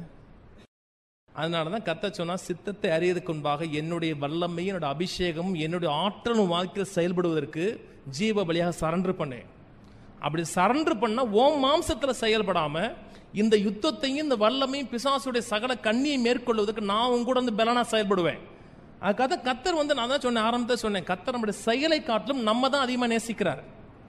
அதனால தான் கத்த சொன்னா சித்தத்தை அறியதுக்கு முன்பாக என்னுடைய வல்லமையும் என்னோட அபிஷேகமும் என்னுடைய ஆற்றலும் வாழ்க்கையில் செயல்படுவதற்கு ஜீவ பலியாக சரண்டர் பண்ணேன் அப்படி சரண்டர் பண்ண ஓம் மாம்சத்துல செயல்படாம இந்த யுத்தத்தையும் இந்த வல்லமையும் பிசாசுடைய சகல கண்ணியை மேற்கொள்வதற்கு நான் உங்க கூட வந்து பலனா செயல்படுவேன் அதுக்காக கத்தர் வந்து நான் தான் சொன்னேன் ஆரம்பத்தை சொன்னேன் கத்தர் நம்முடைய செயலை காட்டிலும் நம்ம தான் அதிகமாக நேசிக்கிறார்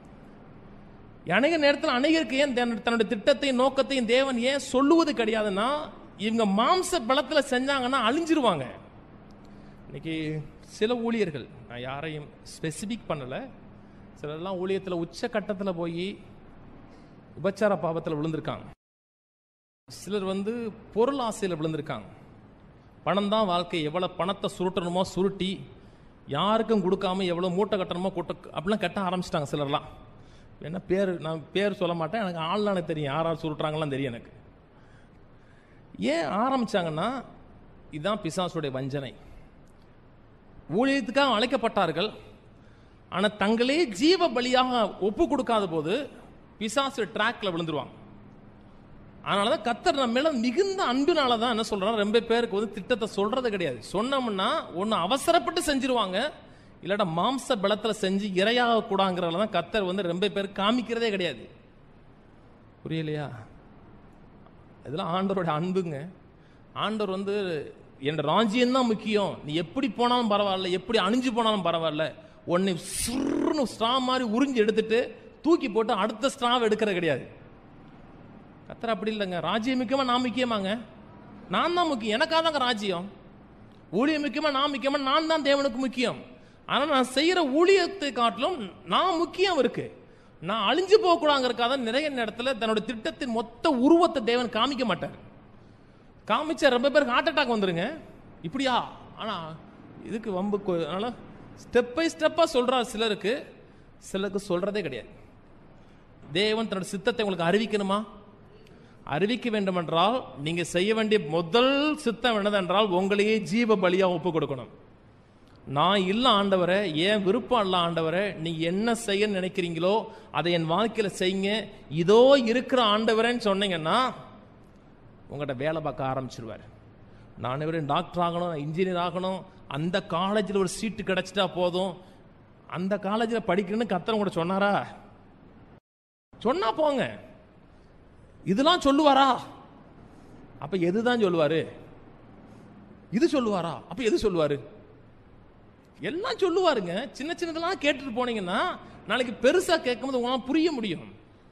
அநேக நேரத்தில் அநேகருக்கு ஏன் தன்- தன்னுடைய திட்டத்தையும் நோக்கத்தையும் தேவன் ஏன் சொல்லுவது கிடையாதுன்னா இவங்க மாம்ச பலத்துல செஞ்சாங்கன்னா அழிஞ்சிருவாங்க இன்னைக்கு சில ஊழியர்கள் நான் யாரையும் ஸ்பெசிபிக் பண்ணல சிலர்லாம் ஊழியத்தில் உச்ச கட்டத்தில் போய் உபச்சார பாவத்தில் விழுந்திருக்காங்க சிலர் வந்து பொருள் ஆசையில் விழுந்திருக்காங்க பணம் தான் வாழ்க்கை எவ்வளோ பணத்தை சுருட்டணுமோ சுருட்டி யாருக்கும் கொடுக்காம எவ்வளோ மூட்டை கட்டணுமோ கூட்ட அப்படிலாம் கட்ட ஆரம்பிச்சிட்டாங்க சிலர்லாம் என்ன பேர் நான் பேர் சொல்ல மாட்டேன் எனக்கு ஆள்லாம் எனக்கு தெரியும் யார் யார் சுருட்டுறாங்கலாம் தெரியும் எனக்கு ஏன் ஆரம்பிச்சாங்கன்னா இதுதான் பிசாசுடைய வஞ்சனை ஊழியத்துக்காக அழைக்கப்பட்டார்கள் ஆனால் தங்களே ஜீவ பலியாக ஒப்பு கொடுக்காத போது பிசாசு ட்ராக்ல விழுந்துருவாங்க அதனால தான் கத்தர் நம்ம மேல மிகுந்த அன்புனால தான் என்ன சொல்றோம் ரொம்ப பேருக்கு வந்து திட்டத்தை சொல்றது கிடையாது சொன்னோம்னா ஒன்று அவசரப்பட்டு செஞ்சிருவாங்க இல்லாட்டா மாம்ச பலத்துல செஞ்சு இரையாக கூடாங்கிறதுல தான் கத்தர் வந்து ரொம்ப பேர் காமிக்கிறதே கிடையாது புரியலையா இதெல்லாம் ஆண்டவரோட அன்புங்க ஆண்டவர் வந்து என் ராஜ்யம் தான் முக்கியம் நீ எப்படி போனாலும் பரவாயில்ல எப்படி அணிஞ்சு போனாலும் பரவாயில்ல உன்னை சுருன்னு ஸ்ட்ரா மாதிரி உறிஞ்சு எடுத்துட்டு தூக்கி போட்டு அடுத்த ஸ்ட்ராவை எடுக்கிற கிடையாது கத்தர் அப்படி இல்லைங்க ராஜ்யம் முக்கியமா நான் முக்கியமாங்க நான் தான் முக்கியம் எனக்காக தாங்க ராஜ்யம் ஊழியம் முக்கியமா நான் முக்கியமா நான் தான் தேவனுக்கு முக்கியம் ஆனால் நான் செய்யற ஊழியத்தை காட்டிலும் நான் முக்கியம் இருக்கு நான் அழிஞ்சு போகக்கூடாங்கிறக்காக தான் நிறைய நேரத்தில் தன்னோட திட்டத்தின் மொத்த உருவத்தை தேவன் காமிக்க மாட்டார் காமிச்சா ரொம்ப பேருக்கு ஹார்ட் அட்டாக் வந்துருங்க இப்படியா ஆனா இதுக்கு வம்பு கொ- அதனால ஸ்டெப் பை ஸ்டெப்பா சொல்றார் சிலருக்கு சிலருக்கு சொல்றதே கிடையாது தேவன் தன்னோட சித்தத்தை உங்களுக்கு அறிவிக்கணுமா அறிவிக்க வேண்டும் என்றால் நீங்க செய்ய வேண்டிய முதல் சித்தம் என்னதென்றால் உங்களையே ஜீவ பலியா ஒப்பு கொடுக்கணும் நான் இல்ல ஆண்டவரே ஏன் விருப்பம் இல்ல ஆண்டவரே நீங்க என்ன செய்ய நினைக்கிறீங்களோ அதை என் வாழ்க்கையில செய்யுங்க இதோ இருக்கிற ஆண்டவரேன்னு சொன்னீங்கன்னா உங்கள்கிட்ட வேலை பார்க்க ஆரம்பிச்சிருவார் நான் இவரும் டாக்டர் ஆகணும் இன்ஜினியர் ஆகணும் அந்த காலேஜில் ஒரு சீட்டு கிடைச்சிட்டா போதும் அந்த காலேஜில் படிக்கணும்னு கத்தனை கூட சொன்னாரா சொன்னா போங்க இதெல்லாம் சொல்லுவாரா அப்ப எதுதான் சொல்லுவாரு இது சொல்லுவாரா அப்ப எது சொல்லுவாரு எல்லாம் சொல்லுவாருங்க சின்ன சின்னதெல்லாம் கேட்டுட்டு போனீங்கன்னா நாளைக்கு பெருசா கேட்கும்போது உங்களால புரிய முடியும்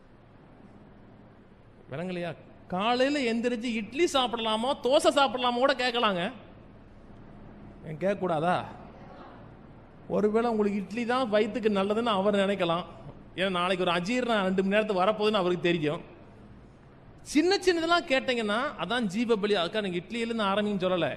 விளங்கலையா காலையில எந்திரிச்சு இட்லி சாப்பிடலாமோ தோசை சாப்பிடலாமோ கூட கேட்கலாங்க ஏன் கேட்கக்கூடாதா ஒருவேளை உங்களுக்கு இட்லி தான் வயிற்றுக்கு நல்லதுன்னு அவர் நினைக்கலாம் ஏன்னா நாளைக்கு ஒரு அஜீரணம் ரெண்டு மணி நேரத்துக்கு வரப்போகுதுன்னு அவருக்கு தெரியும் சின்ன சின்னதெல்லாம் கேட்டீங்கன்னா அதான் ஜீவபலி அதுக்காக நீங்கள் இட்லியிலேருந்து ஆரம்பின்னு சொல்லலை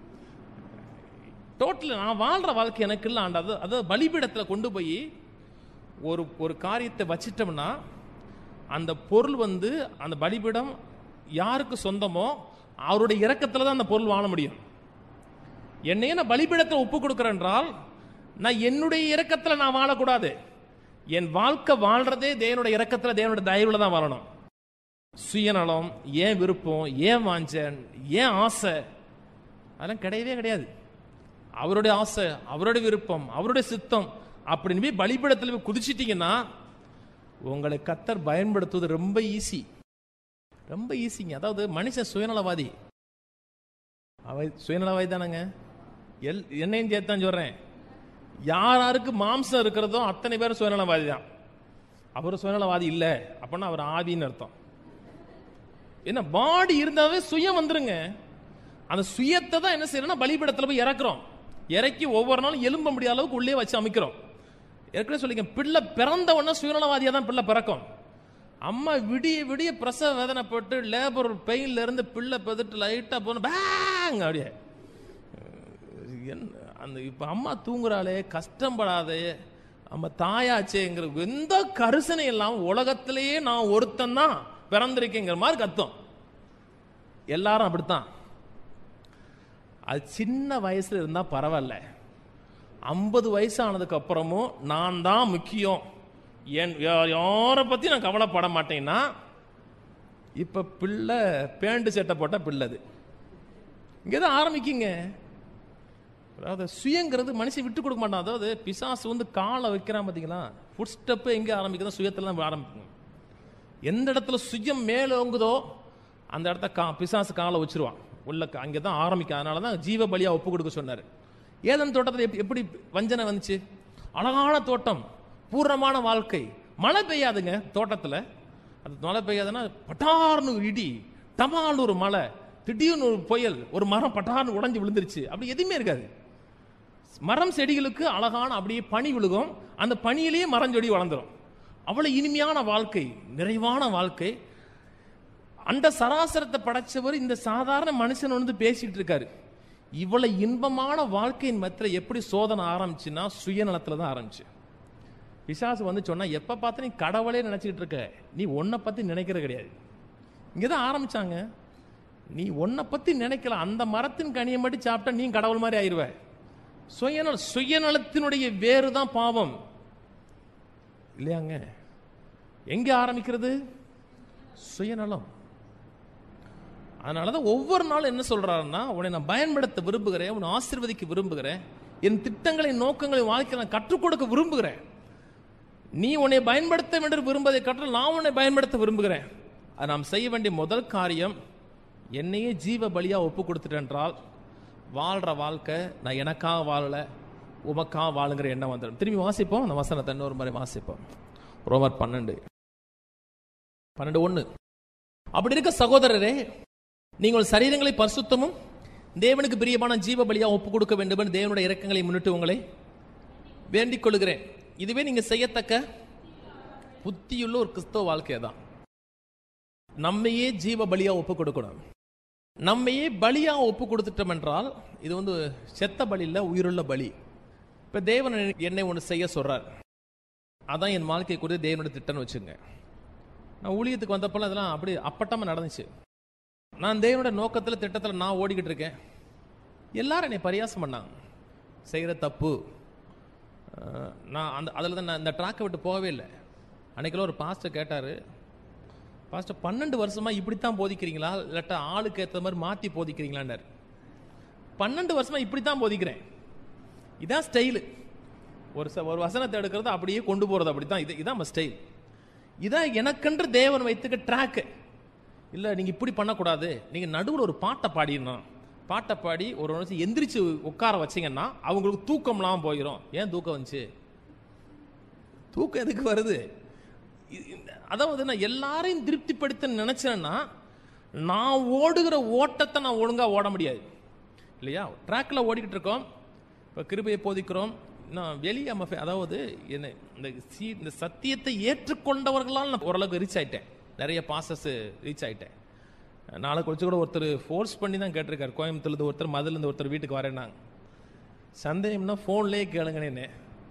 டோட்டல் நான் வாழ்ற வாழ்க்கை எனக்கு இல்லை ஆண்டா அது அதாவது பலிபீடத்தில் கொண்டு போய் ஒரு ஒரு காரியத்தை வச்சிட்டோம்னா அந்த பொருள் வந்து அந்த பலிபீடம் யாருக்கு சொந்தமோ அவருடைய இரக்கத்தில் தான் அந்த பொருள் வாழ முடியும் என்னையே நான் பலிபீடத்தில் ஒப்பு கொடுக்குறேன் என்றால் நான் என்னுடைய இரக்கத்தில் நான் வாழக்கூடாது என் வாழ்க்கை வாழ்றதே தேவனுடைய இரக்கத்தில் தேவனுடைய தயவுல தான் வாழணும் சுயநலம் ஏன் விருப்பம் ஏன் வாஞ்சன் ஏன் ஆசை அதெல்லாம் கிடையவே கிடையாது அவருடைய ஆசை அவருடைய விருப்பம் அவருடைய சித்தம் அப்படின்னு போய் பலிபீடத்தில் போய் குதிச்சிட்டீங்கன்னா உங்களை கத்தர் பயன்படுத்துவது ரொம்ப ஈஸி ரொம்ப ஈஸிங்க அதாவது மனுஷன் சுயநலவாதி அவை சுயநலவாதி தானேங்க எல் என்னையும் சேர்த்து தான் சொல்றேன் யார் யாருக்கு மாம்சம் இருக்கிறதோ அத்தனை பேரும் சுயநலவாதி தான் அவர் சுயநலவாதி இல்லை அப்படின்னா அவர் ஆவின்னு அர்த்தம் என்ன பாடி இருந்தாவே சுயம் வந்துருங்க அந்த சுயத்தை தான் என்ன செய்யறோம்னா பலிபீடத்தில் போய் இறக்குறோம் இறக்கி ஒவ்வொரு நாளும் எலும்ப முடியாத அளவுக்கு உள்ளே வச்சு அமைக்கிறோம் ஏற்கனவே சொல்லிங்க பிள்ளை பிறந்த உடனே சுயநலவாதியா தான் பிள்ளை பிறக்கும் அம்மா விடிய விடிய பிரசவ வேதனை போட்டு லேபர் பெயின்ல இருந்து பிள்ளை பெதுட்டு லைட்டா போன பேங் அப்படியே என்ன அந்த இப்ப அம்மா தூங்குறாளே கஷ்டப்படாதே நம்ம தாயாச்சேங்கிற எந்த கரிசனை இல்லாம உலகத்திலேயே நான் ஒருத்தன் தான் பிறந்திருக்கேங்கிற மாதிரி கத்தம் எல்லாரும் அப்படித்தான் அது சின்ன வயசுல இருந்தா பரவாயில்ல ஐம்பது வயசு ஆனதுக்கு அப்புறமும் நான் தான் முக்கியம் என் யா- யாரை பத்தி நான் கவலைப்பட மாட்டேன்னா இப்ப பிள்ளை பேண்ட் சட்டை போட்ட பிள்ளை அது இங்கதான் ஆரம்பிக்குங்க அதாவது சுயங்கிறது மனுஷன் விட்டு கொடுக்க மாட்டான் அதாவது பிசாசு வந்து காலை வைக்கிறான் பார்த்தீங்களா ஃபுட் ஸ்டெப்பு எங்கே ஆரம்பிக்குதோ சுயத்தில் தான் ஆரம்பிக்கும் எந்த இடத்துல சுயம் மேலோங்குதோ அந்த இடத்த கா பிசாசு காலை வச்சிருவான் உள்ள அங்கே தான் ஆரம்பிக்கும் அதனால தான் ஜீவ பலியா ஒப்பு கொடுக்க சொன்னார் ஏதன் தோட்டத்தில் எப்படி எப்படி வஞ்சனை வந்துச்சு அழகான தோட்டம் பூர்ணமான வாழ்க்கை மழை பெய்யாதுங்க தோட்டத்தில் அது மழை பெய்யாதுன்னா பட்டார்னு ஒரு இடி டமால்னு ஒரு மழை திடீர்னு ஒரு புயல் ஒரு மரம் பட்டார்னு உடைஞ்சு விழுந்துருச்சு அப்படி எதுவுமே இருக்காது மரம் செடிகளுக்கு அழகான அப்படியே பனி விழுகும் அந்த பனியிலேயே மரம் செடி வளர்ந்துரும் அவ்வளவு இனிமையான வாழ்க்கை நிறைவான வாழ்க்கை அந்த சராசரத்தை படைச்சவர் இந்த சாதாரண மனுஷன் வந்து பேசிட்டு இருக்காரு இவ்வளவு இன்பமான வாழ்க்கையின் மத்தியில் எப்படி சோதனை ஆரம்பிச்சுன்னா சுயநலத்துல தான் ஆரம்பிச்சு பிசாசு வந்து சொன்னா எப்ப பார்த்து நீ கடவுளே நினைச்சிட்டு இருக்க நீ உன்னை பத்தி நினைக்கிறது கிடையாது இங்கதான் ஆரம்பிச்சாங்க நீ உன்னை பத்தி நினைக்கல அந்த மரத்தின் கனியை மட்டும் சாப்பிட்டா நீ கடவுள் மாதிரி ஆயிருவ சுயநல சுயநலத்தினுடைய வேறு தான் பாவம் இல்லையாங்க எங்க ஆரம்பிக்கிறது சுயநலம் அதனாலதான் ஒவ்வொரு நாளும் என்ன சொல்றாருன்னா உன்னை நான் பயன்படுத்த விரும்புகிறேன் உன்னை ஆசீர்வதிக்க விரும்புகிறேன் என் திட்டங்களை நோக்கங்களை வாழ்க்கை நான் கற்றுக் கொடுக்க விரும்புகிறேன் நீ உன்னை பயன்படுத்த வேண்டும் விரும்பதை கற்று நான் உன்னை பயன்படுத்த விரும்புகிறேன் அது நாம் செய்ய வேண்டிய முதல் காரியம் என்னையே ஜீவ பலியா ஒப்பு கொடுத்துட்டேன் என்றால் வாழ்ற வாழ்க்கை நான் எனக்காக வாழல உமக்காக வாழுங்கிற எண்ணம் வந்துடும் திரும்பி வாசிப்போம் அந்த வசனத்தை இன்னொரு முறை வாசிப்போம் ரோமர் பன்னெண்டு பன்னெண்டு ஒன்று அப்படி இருக்க சகோதரரே நீங்கள் சரீரங்களை பரிசுத்தமும் தேவனுக்கு பிரியமான ஜீவ பலியா ஒப்பு கொடுக்க வேண்டும் என்று தேவனுடைய இரக்கங்களை முன்னிட்டு உங்களை வேண்டிக் கொள்கிறேன் இதுவே நீங்க செய்யத்தக்க புத்தியுள்ள ஒரு கிறிஸ்தவ வாழ்க்கை தான் நம்மையே ஜீவ பலியா ஒப்பு கொடுக்கணும் நம்மையே பலியா ஒப்பு கொடுத்துட்டோம் என்றால் இது வந்து செத்த பலி இல்ல உயிருள்ள பலி இப்ப தேவன் என்னை ஒன்று செய்ய சொல்றார் அதான் என் வாழ்க்கை குறித்து தேவனுடைய திட்டம்னு வச்சுங்க நான் ஊழியத்துக்கு வந்தப்பெல்லாம் இதெல்லாம் அப்படி அப்பட்டமா நடந்துச்சு நான் தேவனுடைய நோக்கத்தில் திட்டத்தில் நான் ஓடிக்கிட்டு இருக்கேன் எல்லாரும் என்னை பரியாசம் பண்ணாங்க செய்கிற தப்பு அஹ், நான் அந்த அதில் தான் நான் இந்த ட்ராக்கை விட்டு போகவே இல்லை அன்னைக்கெல்லாம் ஒரு பாஸ்டர் கேட்டார் பாஸ்டர் பன்னெண்டு வருஷமா இப்படித்தான் போதிக்கிறீங்களா இல்லாட்டா ஆளுக்கு ஏற்ற மாதிரி மாற்றி போதிக்கிறீங்களான்னாரு பன்னெண்டு வருஷமா இப்படித்தான் போதிக்கிறேன் இதான் ஸ்டைலு ஒரு ச ஒரு வசனத்தை எடுக்கிறது அப்படியே கொண்டு போகிறது அப்படித்தான் இது இதான் நம்ம ஸ்டைல் இதான் எனக்கென்று தேவன் வைத்துக்க ட்ராக்கு இல்லை நீங்கள் இப்படி பண்ணக்கூடாது நீங்கள் நடுவில் ஒரு பாட்டை பாடிடணும் பாட்டை பாடி ஒரு நிமிஷம் எந்திரிச்சு உட்கார வச்சீங்கன்னா அவங்களுக்கு தூக்கம்லாம் போயிடும் ஏன் தூக்கம் வந்துச்சு தூக்கம் எதுக்கு வருது இ- இந்த- அதாவது நான் எல்லாரையும் திருப்திப்படுத்த நினைச்சேன்னா நான் ஓடுகிற ஓட்டத்தை நான் ஒழுங்கா ஓட முடியாது இல்லையா ட்ராக்ல ஓடிக்கிட்டு இருக்கோம் இப்போ கிருபையை போதிக்கிறோம் நான் வெளியே நம்ம ஃபே- அதாவது என்ன இந்த சீ இந்த சத்தியத்தை ஏற்றுக்கொண்டவர்களால் நான் ஓரளவுக்கு ரீச் ஆயிட்டேன் நிறைய பாசஸ் ரீச் ஆயிட்டேன் நாளை கழிச்சு கூட ஒருத்தர் ஃபோர்ஸ் பண்ணி தான் கேட்டிருக்காரு கோயம்புத்தூர்லேருந்து ஒருத்தர் மதுலேருந்து ஒருத்தர் வீட்டுக்கு வரேன்னாங்க சந்தேகம்னா ஃபோன்லேயே கேளுங்கன்னு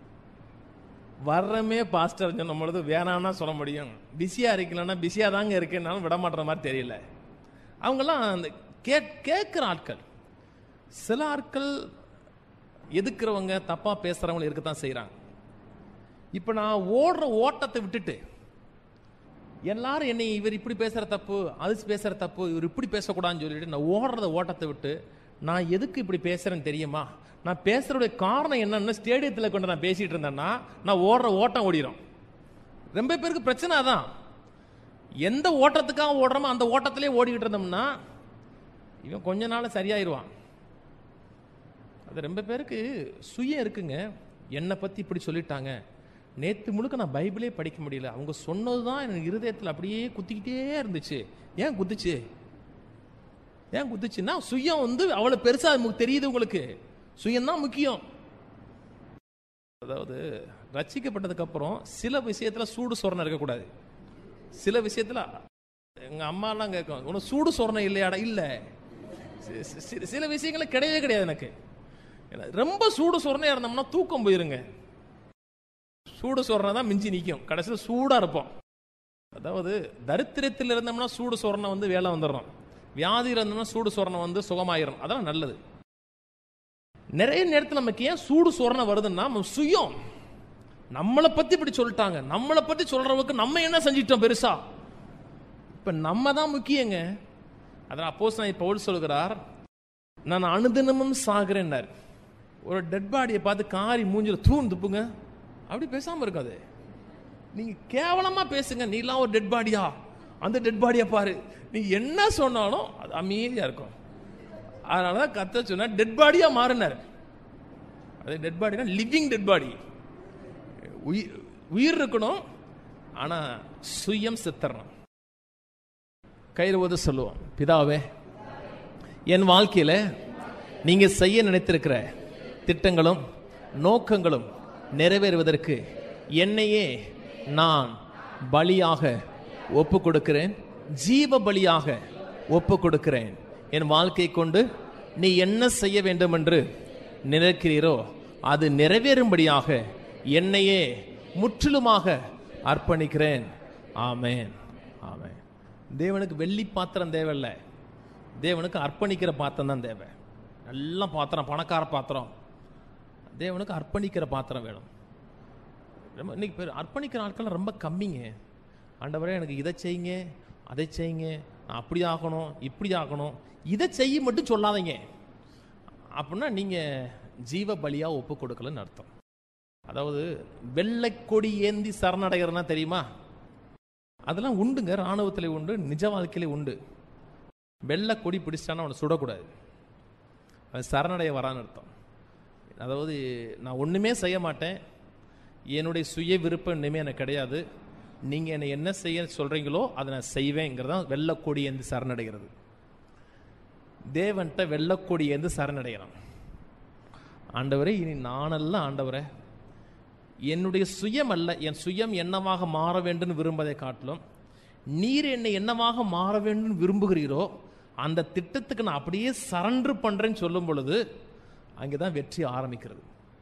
வர்றமே பாஸ்டர் சொன்ன பொழுது வேணாம்னா சொல்ல முடியும் பிஸியாக இருக்கலன்னா பிஸியாக தாங்க இருக்கேன்னாலும் விட மாட்டுற மாதிரி தெரியல அவங்கெல்லாம் அந்த கே கேட்குற ஆட்கள் சில ஆட்கள் எதுக்குறவங்க தப்பா பேசுறவங்க இருக்கத்தான் செய்றாங்க இப்போ நான் ஓடுற ஓட்டத்தை விட்டுட்டு எல்லாரும் என்னை இவர் இப்படி பேசுற தப்பு அது பேசுற தப்பு இவர் இப்படி பேசக்கூடாதுன்னு சொல்லிட்டு நான் ஓடுறத ஓட்டத்தை விட்டு நான் எதுக்கு இப்படி பேசுறேன்னு தெரியுமா நான் பேசுறதுடைய காரணம் என்னன்னு ஸ்டேடியத்தில் கொண்டு நான் பேசிட்டு இருந்தேன்னா நான் ஓடுற ஓட்டம் ஓடிடும் ரொம்ப பேருக்கு பிரச்சனை அதான் எந்த ஓட்டத்துக்காக ஓடுறோமோ அந்த ஓட்டத்திலே ஓடிக்கிட்டு இருந்தோம்னா இவன் கொஞ்ச நாள் சரியாயிருவான் அது ரொம்ப பேருக்கு சுயம் இருக்குங்க என்னை பற்றி இப்படி சொல்லிட்டாங்க நேற்று முழுக்க நான் பைபிளே படிக்க முடியல அவங்க சொன்னது தான் எனக்கு இருதயத்தில் அப்படியே குத்திக்கிட்டே இருந்துச்சு ஏன் குத்துச்சு ஏன் குத்துச்சுன்னா சுயம் வந்து அவ்வளோ பெருசா நமக்கு தெரியுது உங்களுக்கு சுயம் தான் முக்கியம் அதாவது ரட்சிக்கப்பட்டதுக்கு அப்புறம் சில விஷயத்துல சூடு சொரணை இருக்கக்கூடாது சில விஷயத்துல எங்க அம்மாலாம் கேட்கும் உனக்கு சூடு சொரணை இல்லையாடா இல்ல சி- சி- சி- சில விஷயங்கள் கிடையவே கிடையாது எனக்கு ஏன்னா, ரொம்ப சூடு சொரணையா இருந்தோம்னா தூக்கம் போயிருங்க சூடு சொரணை தான் மிஞ்சி நிற்கும் கடைசியில் சூடா இருப்போம் அதாவது தரித்திரத்தில் இருந்தோம்னா சூடு சொரணை வந்து வேலை வந்துடுறோம் வியாதி இருந்தோம்னா சூடு சொரணம் வந்து சுகமாயிரும் அதெல்லாம் நல்லது நிறைய நேரத்தில் நமக்கு ஏன் சூடு சொரணம் வருதுன்னா நம்ம சுயம் நம்மளை பத்தி இப்படி சொல்லிட்டாங்க நம்மளை பத்தி சொல்றவங்களுக்கு நம்ம என்ன செஞ்சிட்டோம் பெருசா இப்ப நம்ம தான் முக்கியங்க அதான் அப்போஸ் நான் பவுல் சொல்கிறார் நான் அனுதினமும் சாகிறேன்னார் ஒரு டெட் பாடியை பார்த்து காரி மூஞ்சில தூண் துப்புங்க அப்படி பேசாம இருக்காது நீங்க கேவலமா பேசுங்க நீலாம் ஒரு டெட் பாடியா அந்த டெட் பாடியை பாரு நீ என்ன சொன்னாலும் அது அமைதியா இருக்கும் அதனாலதான் கத்த சொன்னா டெட் பாடியா மாறினார் அது டெட் பாடினா லிவிங் டெட் பாடி உயிர் உயிர் இருக்கணும் ஆனா சுயம் செத்தரணும் கைருவது சொல்லுவோம் பிதாவே என் வாழ்க்கையில நீங்க செய்ய நினைத்திருக்கிற திட்டங்களும் நோக்கங்களும் நிறைவேறுவதற்கு என்னையே நான் பலியாக ஒப்பு கொடுக்கிறேன் ஜீவ பலியாக ஒப்பு கொடுக்கிறேன் என் வாழ்க்கை கொண்டு நீ என்ன செய்ய வேண்டும் என்று நினைக்கிறீரோ அது நிறைவேறும்படியாக என்னையே முற்றிலுமாக அர்ப்பணிக்கிறேன் ஆமேன் ஆமேன் தேவனுக்கு வெள்ளி பாத்திரம் தேவையில்லை தேவனுக்கு அர்ப்பணிக்கிற பாத்திரம் தான் தேவை நல்ல பாத்திரம் பணக்கார பாத்திரம் தேவனுக்கு அர்ப்பணிக்கிற பாத்திரம் வேணும் ரொம்ப இன்னைக்கு பேர் அர்ப்பணிக்கிற ஆட்கள் ரொம்ப கம்மிங்க ஆண்டவரே எனக்கு இதை செய்யுங்க அதை செய்யுங்க நான் அப்படி ஆகணும் இப்படி ஆகணும் இதை செய்ய மட்டும் சொல்லாதீங்க அப்படின்னா நீங்கள் ஜீவ பலியாக ஒப்பு கொடுக்கலன்னு அர்த்தம் அதாவது வெள்ளை கொடி ஏந்தி சரணடைகிறதுனா தெரியுமா அதெல்லாம் உண்டுங்க ராணுவத்தில் உண்டு நிஜ வாழ்க்கையில உண்டு வெள்ளை கொடி பிடிச்சிட்டானா அவனை சுடக்கூடாது அது சரணடைய வரான்னு அர்த்தம் அதாவது நான் ஒன்றுமே செய்ய மாட்டேன் என்னுடைய சுய விருப்பம் இனிமே எனக்கு கிடையாது நீங்கள் என்னை என்ன செய்ய சொல்கிறீங்களோ அதை நான் செய்வேங்கிறதான் வெள்ளக்கொடி ஏந்தி சரணடைகிறது தேவன்கிட்ட வெள்ளக்கொடி ஏந்து சரணடைகிறான் ஆண்டவரே இனி நானல்ல ஆண்டவரே என்னுடைய சுயம் அல்ல என் சுயம் என்னவாக மாற வேண்டும் விரும்பதை காட்டிலும் நீர் என்னை என்னவாக மாற வேண்டும் விரும்புகிறீரோ அந்த திட்டத்துக்கு நான் அப்படியே சரண்டர் பண்றேன்னு சொல்லும் பொழுது அங்கதான் வெற்றி ஆரம்பிக்கிறது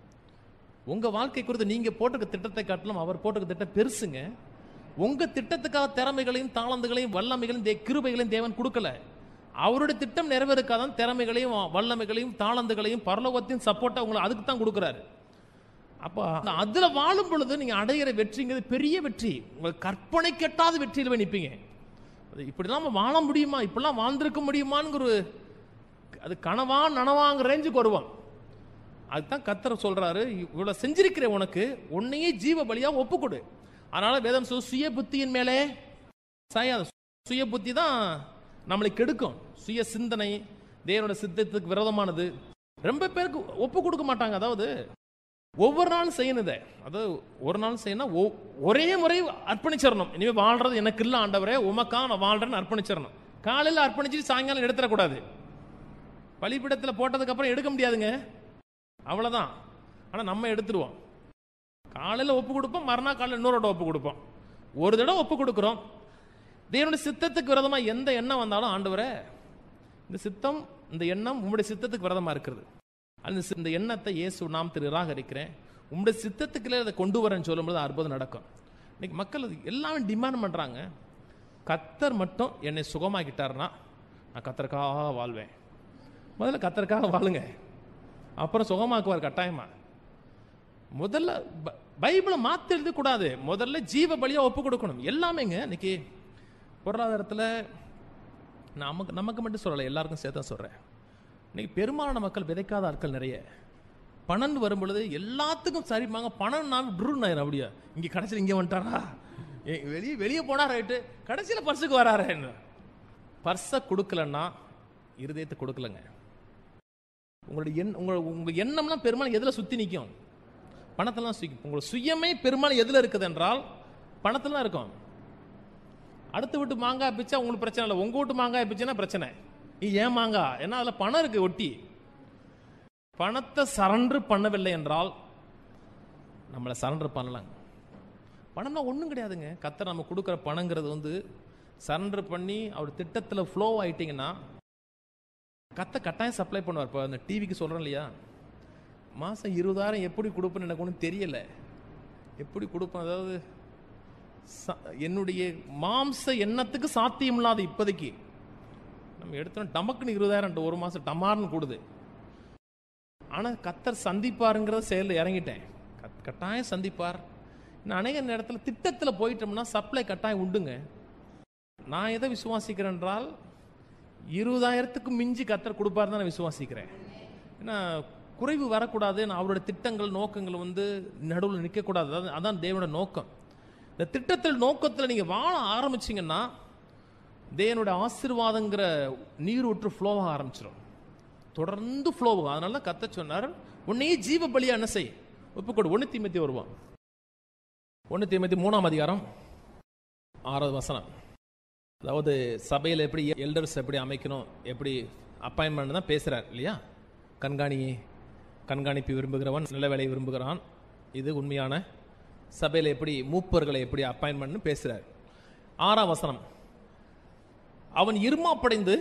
உங்க வாழ்க்கை குறித்து நீங்க போட்டிருக்க திட்டத்தை காட்டிலும் அவர் போட்டிருக்க திட்டம் பெருசுங்க உங்க திட்டத்துக்காக திறமைகளையும் தாளந்துகளையும் வல்லமைகளையும் தே- கிருபைகளையும் தேவன் கொடுக்கல அவருடைய திட்டம் நிறைவேறுக்காதான் திறமைகளையும் வல்லமைகளையும் தாளந்துகளையும் பரலோகத்தையும் சப்போர்ட்டா உங்களை அதுக்கு தான் கொடுக்குறாரு அப்போ அதுல வாழும் பொழுது நீங்க அடையிற வெற்றிங்கிறது பெரிய வெற்றி உங்களுக்கு கற்பனை கெட்டாத வெற்றியில் போய் நிற்பீங்க அது இப்படிலாம் நம்ம வாழ முடியுமா இப்படிலாம் வாழ்ந்திருக்க முடியுமாங்கிற ஒரு அது கனவா நனவாங்கிற ரேஞ்சுக்கு வருவான் அதுதான் கத்தர் சொல்றாரு இவ்வளவு செஞ்சிருக்கிறேன் உனக்கு உன்னையே ஜீவ பலியா ஒப்புக்கொடு அதனால வேதம் சொல் சுய புத்தியின் மேலே சாயாத சுய புத்தி தான் நம்மளை கெடுக்கும் சுய சிந்தனை தேவனோட சித்தத்துக்கு விரோதமானது ரொம்ப பேருக்கு ஒப்பு கொடுக்க மாட்டாங்க அதாவது ஒவ்வொரு நாளும் செய்யணும் இதை அதாவது ஒரு நாள் செய்யணும் ஒ- ஒரே முறை அர்ப்பணிச்சிடணும் இனிமே வாழ்றது எனக்கு இல்லை ஆண்டவரே உமக்கா நான் வாழ்றேன்னு அர்ப்பணிச்சிடணும் காலையில் அர்ப்பணிச்சுட்டு சாயங்காலம் எடுத்துடக்கூடாது பலிபீடத்தில் போட்டதுக்கு அப்புறம் எடுக்க முடியாதுங்க அவ்வளவுதான் ஆனா நம்ம எடுத்துருவோம் காலையில் ஒப்பு கொடுப்போம் மறுநாள் காலையில் இன்னொரு தடவை ஒப்பு கொடுப்போம் ஒரு தடவை ஒப்பு கொடுக்குறோம் தேவனுடைய சித்தத்துக்கு விரதமா எந்த எண்ணம் வந்தாலும் ஆண்டவரே இந்த சித்தம் இந்த எண்ணம் உம்முடைய சித்தத்துக்கு விரதமா இருக்கிறது அந்த சி- இந்த எண்ணத்தை இயேசு நாம் திரு நிராகரிக்கிறேன் உம்முடைய சித்தத்துக்குள்ளே அதை கொண்டு வரேன்னு சொல்லும்போது அற்புதம் நடக்கும் இன்னைக்கு மக்கள் அது எல்லாமே டிமாண்ட் பண்றாங்க கத்தர் மட்டும் என்னை சுகமாக்கிட்டாருன்னா நான் கத்தருக்காக வாழ்வேன் முதல்ல கத்தருக்காக வாழுங்க அப்புறம் சுகமாக்குவார் கட்டாயமா முதல்ல ப- பைபிளை மாத்தி எழுத கூடாது முதல்ல ஜீவ பலியா ஒப்பு கொடுக்கணும் எல்லாமேங்க இன்னைக்கு பொருளாதாரத்தில் நமக்கு நமக்கு மட்டும் சொல்லலை எல்லாருக்கும் சேர்த்து தான் சொல்றேன் இன்னைக்கு பெரும்பாலான மக்கள் விதைக்காத ஆட்கள் நிறைய பணம் வரும் பொழுது எல்லாத்துக்கும் சரிப்பாங்க பணம் நான் ட்ரூன் ஆயிரும் அப்படியா இங்க கடைசியில் இங்கே வந்துட்டாரா ஏ, வெளியே வெளியே போனா ரைட்டு கடைசியில் பர்ஸுக்கு வராரு பர்ஸை கொடுக்கலன்னா இருதயத்தை கொடுக்கலங்க உங்களுடைய எண் உங்களோட உங்க எண்ணம்லாம் பெரும்பாலும் எதுல சுத்தி நிற்கும் பணத்தெல்லாம் சுத்தி உங்களோட சுயமே பெரும்பாலும் எதுல இருக்குது என்றால் பணத்துல தான் இருக்கும் அடுத்த வீட்டு மாங்காய் பிச்சா உங்களுக்கு பிரச்சனை இல்லை உங்க வீட்டு மாங்காய் பிச்சுன்னா பிரச்சனை நீ ஏன் மாங்காய் ஏன்னா அதுல பணம் இருக்கு ஒட்டி பணத்தை சரண்டர் பண்ணவில்லை என்றால் நம்மளை சரண்டர் பண்ணலாங்க பணம்னா ஒன்றும் கிடையாதுங்க கத்தர் நம்ம கொடுக்குற பணங்கிறது வந்து சரண்டர் பண்ணி அவர் திட்டத்தில் ஃப்ளோ ஆயிட்டீங்கன்னா கத்த கட்டாயம் சப்ளை பண்ணுவார் இப்போ அந்த டிவிக்கு சொல்கிறேன் இல்லையா மாதம் இருபதாயிரம் எப்படி கொடுப்பேன்னு எனக்கு ஒன்றும் தெரியல எப்படி கொடுப்பேன் அதாவது ச- என்னுடைய மாம்ச எண்ணத்துக்கு சாத்தியம் இல்லாத இப்போதைக்கு நம்ம எடுத்தோம் டமக்குன்னு இருபதாயிரம் ஒரு மாதம் டமார்னு கூடுது ஆனால் கத்தர் சந்திப்பாருங்கிற செயலில் இறங்கிட்டேன் கத் கட்டாயம் சந்திப்பார் நான் அநேக நேரத்தில் திட்டத்தில் போயிட்டோம்னா சப்ளை கட்டாயம் உண்டுங்க நான் எதை விசுவாசிக்கிறேன் என்றால் இருபதாயிரத்துக்கு மிஞ்சி கத்தர் கொடுப்பார் தான் நான் விசுவாசிக்கிறேன் ஏன்னா குறைவு வரக்கூடாது நான் அவரோட திட்டங்கள் நோக்கங்கள் வந்து நடுவில் நிற்கக்கூடாது அதான் அதான் தேவனோட நோக்கம் இந்த திட்டத்தில் நோக்கத்தில் நீங்கள் வாழ ஆரம்பிச்சிங்கன்னா தேவனோட ஆசீர்வாதங்கிற நீர் ஊற்று ஃப்ளோவாக ஆரம்பிச்சிடும் தொடர்ந்து ஃப்ளோவாகும் அதனால தான் கத்த சொன்னார் உன்னையே ஜீவ பலியா என்ன செய் ஒப்புக்கொடு ஒன்று தீமத்தி வருவான் ஒன்று தீமத்தி மூணாம் அதிகாரம் ஆறாவது வசனம் அதாவது சபையில் எப்படி எல்டர்ஸ் எப்படி அமைக்கணும் எப்படி அப்பாயின்மெண்ட் தான் பேசுகிறார் இல்லையா கண்காணி கண்காணிப்பு விரும்புகிறவன் நல்ல வேலையை விரும்புகிறான் இது உண்மையான சபையில் எப்படி மூப்பர்களை எப்படி அப்பாயின்மெண்ட்னு பேசுகிறார் ஆறாம் வசனம் அவன் இருமாப்படைந்து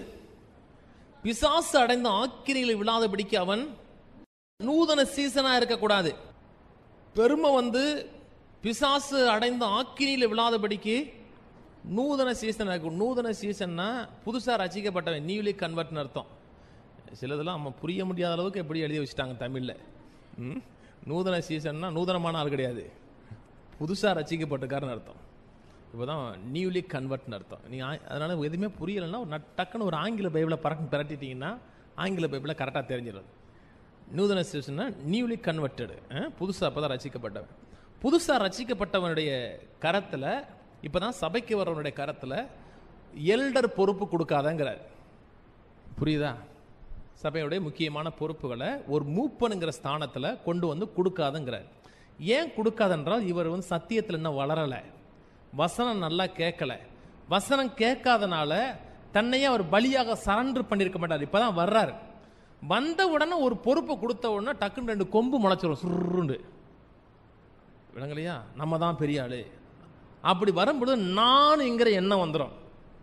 பிசாசு அடைந்த ஆக்கிரிகளை விழாதபடிக்கு அவன் நூதன சீசனா இருக்கக்கூடாது பெருமை வந்து பிசாசு அடைந்த ஆக்கினியில விழாதபடிக்கு நூதன சீசன் இருக்கும் நூதன சீசன்னா புதுசாக ரசிக்கப்பட்டவன் நியூலி கன்வெர்ட்னு அர்த்தம் சிலதெல்லாம் நம்ம புரிய முடியாத அளவுக்கு எப்படி எழுதி வச்சுட்டாங்க தமிழில் ம்? நூதன சீசன்னா நூதனமான ஆள் கிடையாது புதுசாக ரசிக்கப்பட்டிருக்காருன்னு அர்த்தம் இப்போ தான் நியூலி கன்வெர்ட்னு அர்த்தம் நீங்கள் அதனால் எதுவுமே புரியலைன்னா ஒரு நட்- டக்குன்னு ஒரு ஆங்கில பைபிளை பறக்க பரட்டிட்டீங்கன்னா ஆங்கில பைபிளை கரெக்டாக தெரிஞ்சிடும் நூதன சீசன்னா நியூலி கன்வெர்ட்டடு புதுசாக அப்போ தான் ரசிக்கப்பட்டவன் புதுசாக ரசிக்கப்பட்டவனுடைய கரத்தில் இப்போ தான் சபைக்கு வரவனுடைய கரத்தில் எல்டர் பொறுப்பு கொடுக்காதங்கிறார் புரியுதா சபையுடைய முக்கியமான பொறுப்புகளை ஒரு மூப்பனுங்கிற ஸ்தானத்தில் கொண்டு வந்து கொடுக்காதுங்கிறார் ஏன் கொடுக்காதென்றால் இவர் வந்து சத்தியத்தில் இன்னும் வளரலை வசனம் நல்லா கேட்கல வசனம் கேட்காதனால தன்னையே அவர் பலியாக சரண்டர் பண்ணியிருக்க மாட்டார் இப்பதான் வர்றாரு வந்த உடனே ஒரு பொறுப்பை கொடுத்த உடனே டக்குன்னு ரெண்டு கொம்பு முளைச்சிரும் சுருண்டு விளங்கலையா நம்ம தான் பெரிய ஆளு அப்படி வரும்பொழுது நானுங்கிற எண்ணம் வந்துடும்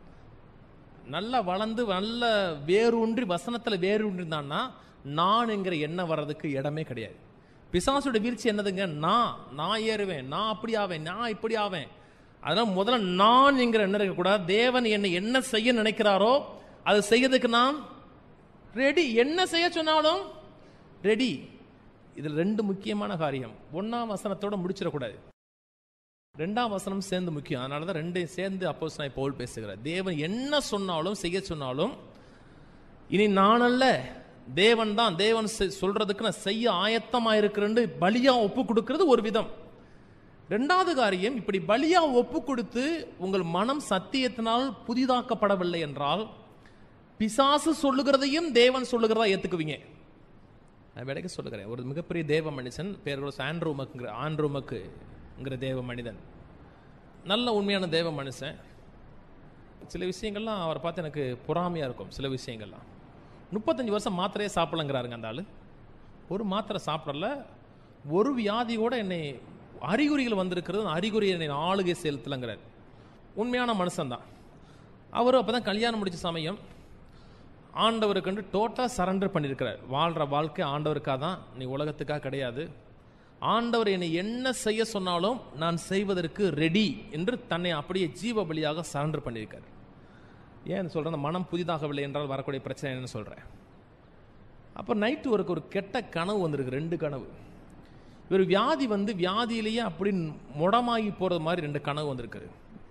நல்லா வளர்ந்து நல்ல வேரூன்றி வசனத்துல வேரூன்றி இருந்தான்னா நான் என்கிற எண்ணம் வர்றதுக்கு இடமே கிடையாது பிசாசுடைய வீழ்ச்சி என்னதுங்க நான் நான் ஏறுவேன் நான் அப்படி ஆவேன் நான் இப்படி ஆவேன் அதனால முதல்ல நான் என்கிற எண்ணம் இருக்கக்கூடாது தேவன் என்னை என்ன செய்ய நினைக்கிறாரோ அது செய்யறதுக்கு நான் ரெடி என்ன செய்ய சொன்னாலும் ரெடி இதில் ரெண்டு முக்கியமான காரியம் ஒன்னாம் வசனத்தோட முடிச்சிடக்கூடாது ரெண்டாம் வசனம் சேர்ந்து முக்கியம் அதனால தான் ரெண்டையும் சேர்ந்து அப்போஸ் நான் பவுல் பேசுகிறேன் தேவன் என்ன சொன்னாலும் செய்ய சொன்னாலும் இனி நான் அல்ல தேவன் தான் தேவன் செ- சொல்றதுக்கு நான் செய்ய ஆயத்தமா இருக்கிறேன்னு பலியா ஒப்பு கொடுக்கிறது ஒரு விதம் ரெண்டாவது காரியம் இப்படி பலியா ஒப்பு கொடுத்து உங்கள் மனம் சத்தியத்தினால் புதிதாக்கப்படவில்லை என்றால் பிசாசு சொல்லுகிறதையும் தேவன் சொல்லுகிறதா ஏத்துக்குவீங்க நான் விடைக்க சொல்லுகிறேன் ஒரு மிகப்பெரிய தேவ மனுஷன் பேர் கூட ஆண்ட்ரூமக்குங்கிற ஆண்ட்ரூமக்குங்கிற தேவ மனிதன் நல்ல உண்மையான தேவ மனுஷன் சில விஷயங்கள்லாம் அவரை பார்த்து எனக்கு பொறாமையாக இருக்கும் சில விஷயங்கள்லாம் முப்பத்தஞ்சு வருஷம் மாத்திரையே சாப்பிடலங்கிறாருங்க அந்த ஆள் ஒரு மாத்திரை சாப்பிடல ஒரு வியாதியோட என்னை அறிகுறிகள் வந்திருக்கிறது அந்த அறிகுறி என்னை ஆளுகை செலுத்தலைங்கிறார் உண்மையான மனுஷன்தான் அவர் அப்போ தான் கல்யாணம் முடிச்ச சமயம் ஆண்டவருக்கு டோட்டலாக சரண்டர் பண்ணியிருக்கிறார் வாழ்கிற வாழ்க்கை ஆண்டவருக்காக தான் நீ உலகத்துக்காக கிடையாது ஆண்டவர் என்னை என்ன செய்ய சொன்னாலும் நான் செய்வதற்கு ரெடி என்று தன்னை அப்படியே ஜீவ பலியாக சரண்டர் பண்ணியிருக்கார் ஏன் சொல்கிறேன் அந்த மனம் புதிதாகவில்லை என்றால் வரக்கூடிய பிரச்சனை என்னன்னு சொல்கிறேன் அப்போ நைட்டு ஒருக்கு ஒரு கெட்ட கனவு வந்திருக்கு ரெண்டு கனவு இவர் வியாதி வந்து வியாதியிலேயே அப்படி முடமாகி போகிறது மாதிரி ரெண்டு கனவு வந்திருக்காரு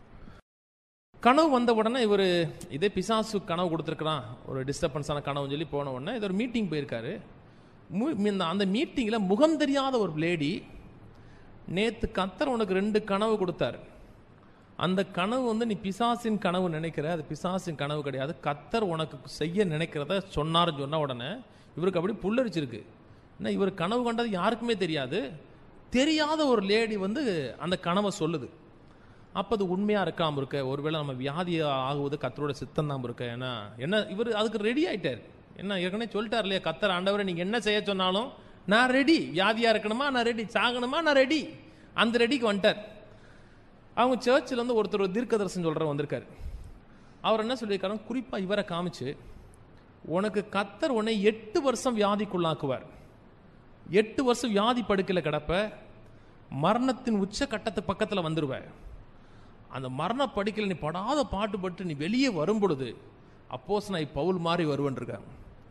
கனவு வந்த உடனே இவர் இதே பிசாசு கனவு கொடுத்துருக்குறான் ஒரு டிஸ்டர்பன்ஸான கனவுன்னு சொல்லி போன உடனே இது ஒரு மீட்டிங் போயிருக்காரு மு- இந்த அந்த மீட்டிங்கில் முகம் தெரியாத ஒரு லேடி நேத்து கத்தர் உனக்கு ரெண்டு கனவு கொடுத்தாரு அந்த கனவு வந்து நீ பிசாசின் கனவு நினைக்கிற அது பிசாசின் கனவு கிடையாது கத்தர் உனக்கு செய்ய நினைக்கிறத சொன்னாருன்னு சொன்ன உடனே இவருக்கு அப்படி புல்லரிச்சிருக்கு ஏன்னா இவர் கனவு கண்டது யாருக்குமே தெரியாது தெரியாத ஒரு லேடி வந்து அந்த கனவை சொல்லுது அப்போ அது உண்மையாக இருக்காம இருக்க ஒருவேளை நம்ம வியாதி ஆகுவது கத்தரோட சித்தம் தான் இருக்க ஏன்னா என்ன இவர் அதுக்கு ரெடி ஆயிட்டார் என்ன ஏற்கனவே சொல்லிட்டார் இல்லையா கத்தர் ஆண்டவரை நீங்கள் என்ன செய்ய சொன்னாலும் நான் ரெடி வியாதியாக இருக்கணுமா நான் ரெடி சாகணுமா நான் ரெடி அந்த ரெடிக்கு வந்துட்டார் அவங்க சர்ச்சில் வந்து ஒருத்தர் ஒரு தீர்க்கதரிசனம் சொல்கிற வந்திருக்காரு அவர் என்ன சொல்லியிருக்காரு குறிப்பாக இவரை காமிச்சு உனக்கு கத்தர் உன்னை எட்டு வருஷம் வியாதிக்குள்ளாக்குவார் எட்டு வருஷம் வியாதி படுக்கையில் கிடப்ப மரணத்தின் உச்ச கட்டத்து பக்கத்தில் வந்துடுவ அந்த மரண படுக்கையில் நீ படாத பாட்டுப்பட்டு நீ வெளியே வரும் பொழுது அப்போஸ் நான் பவுல் மாதிரி வருவேன் இருக்காங்க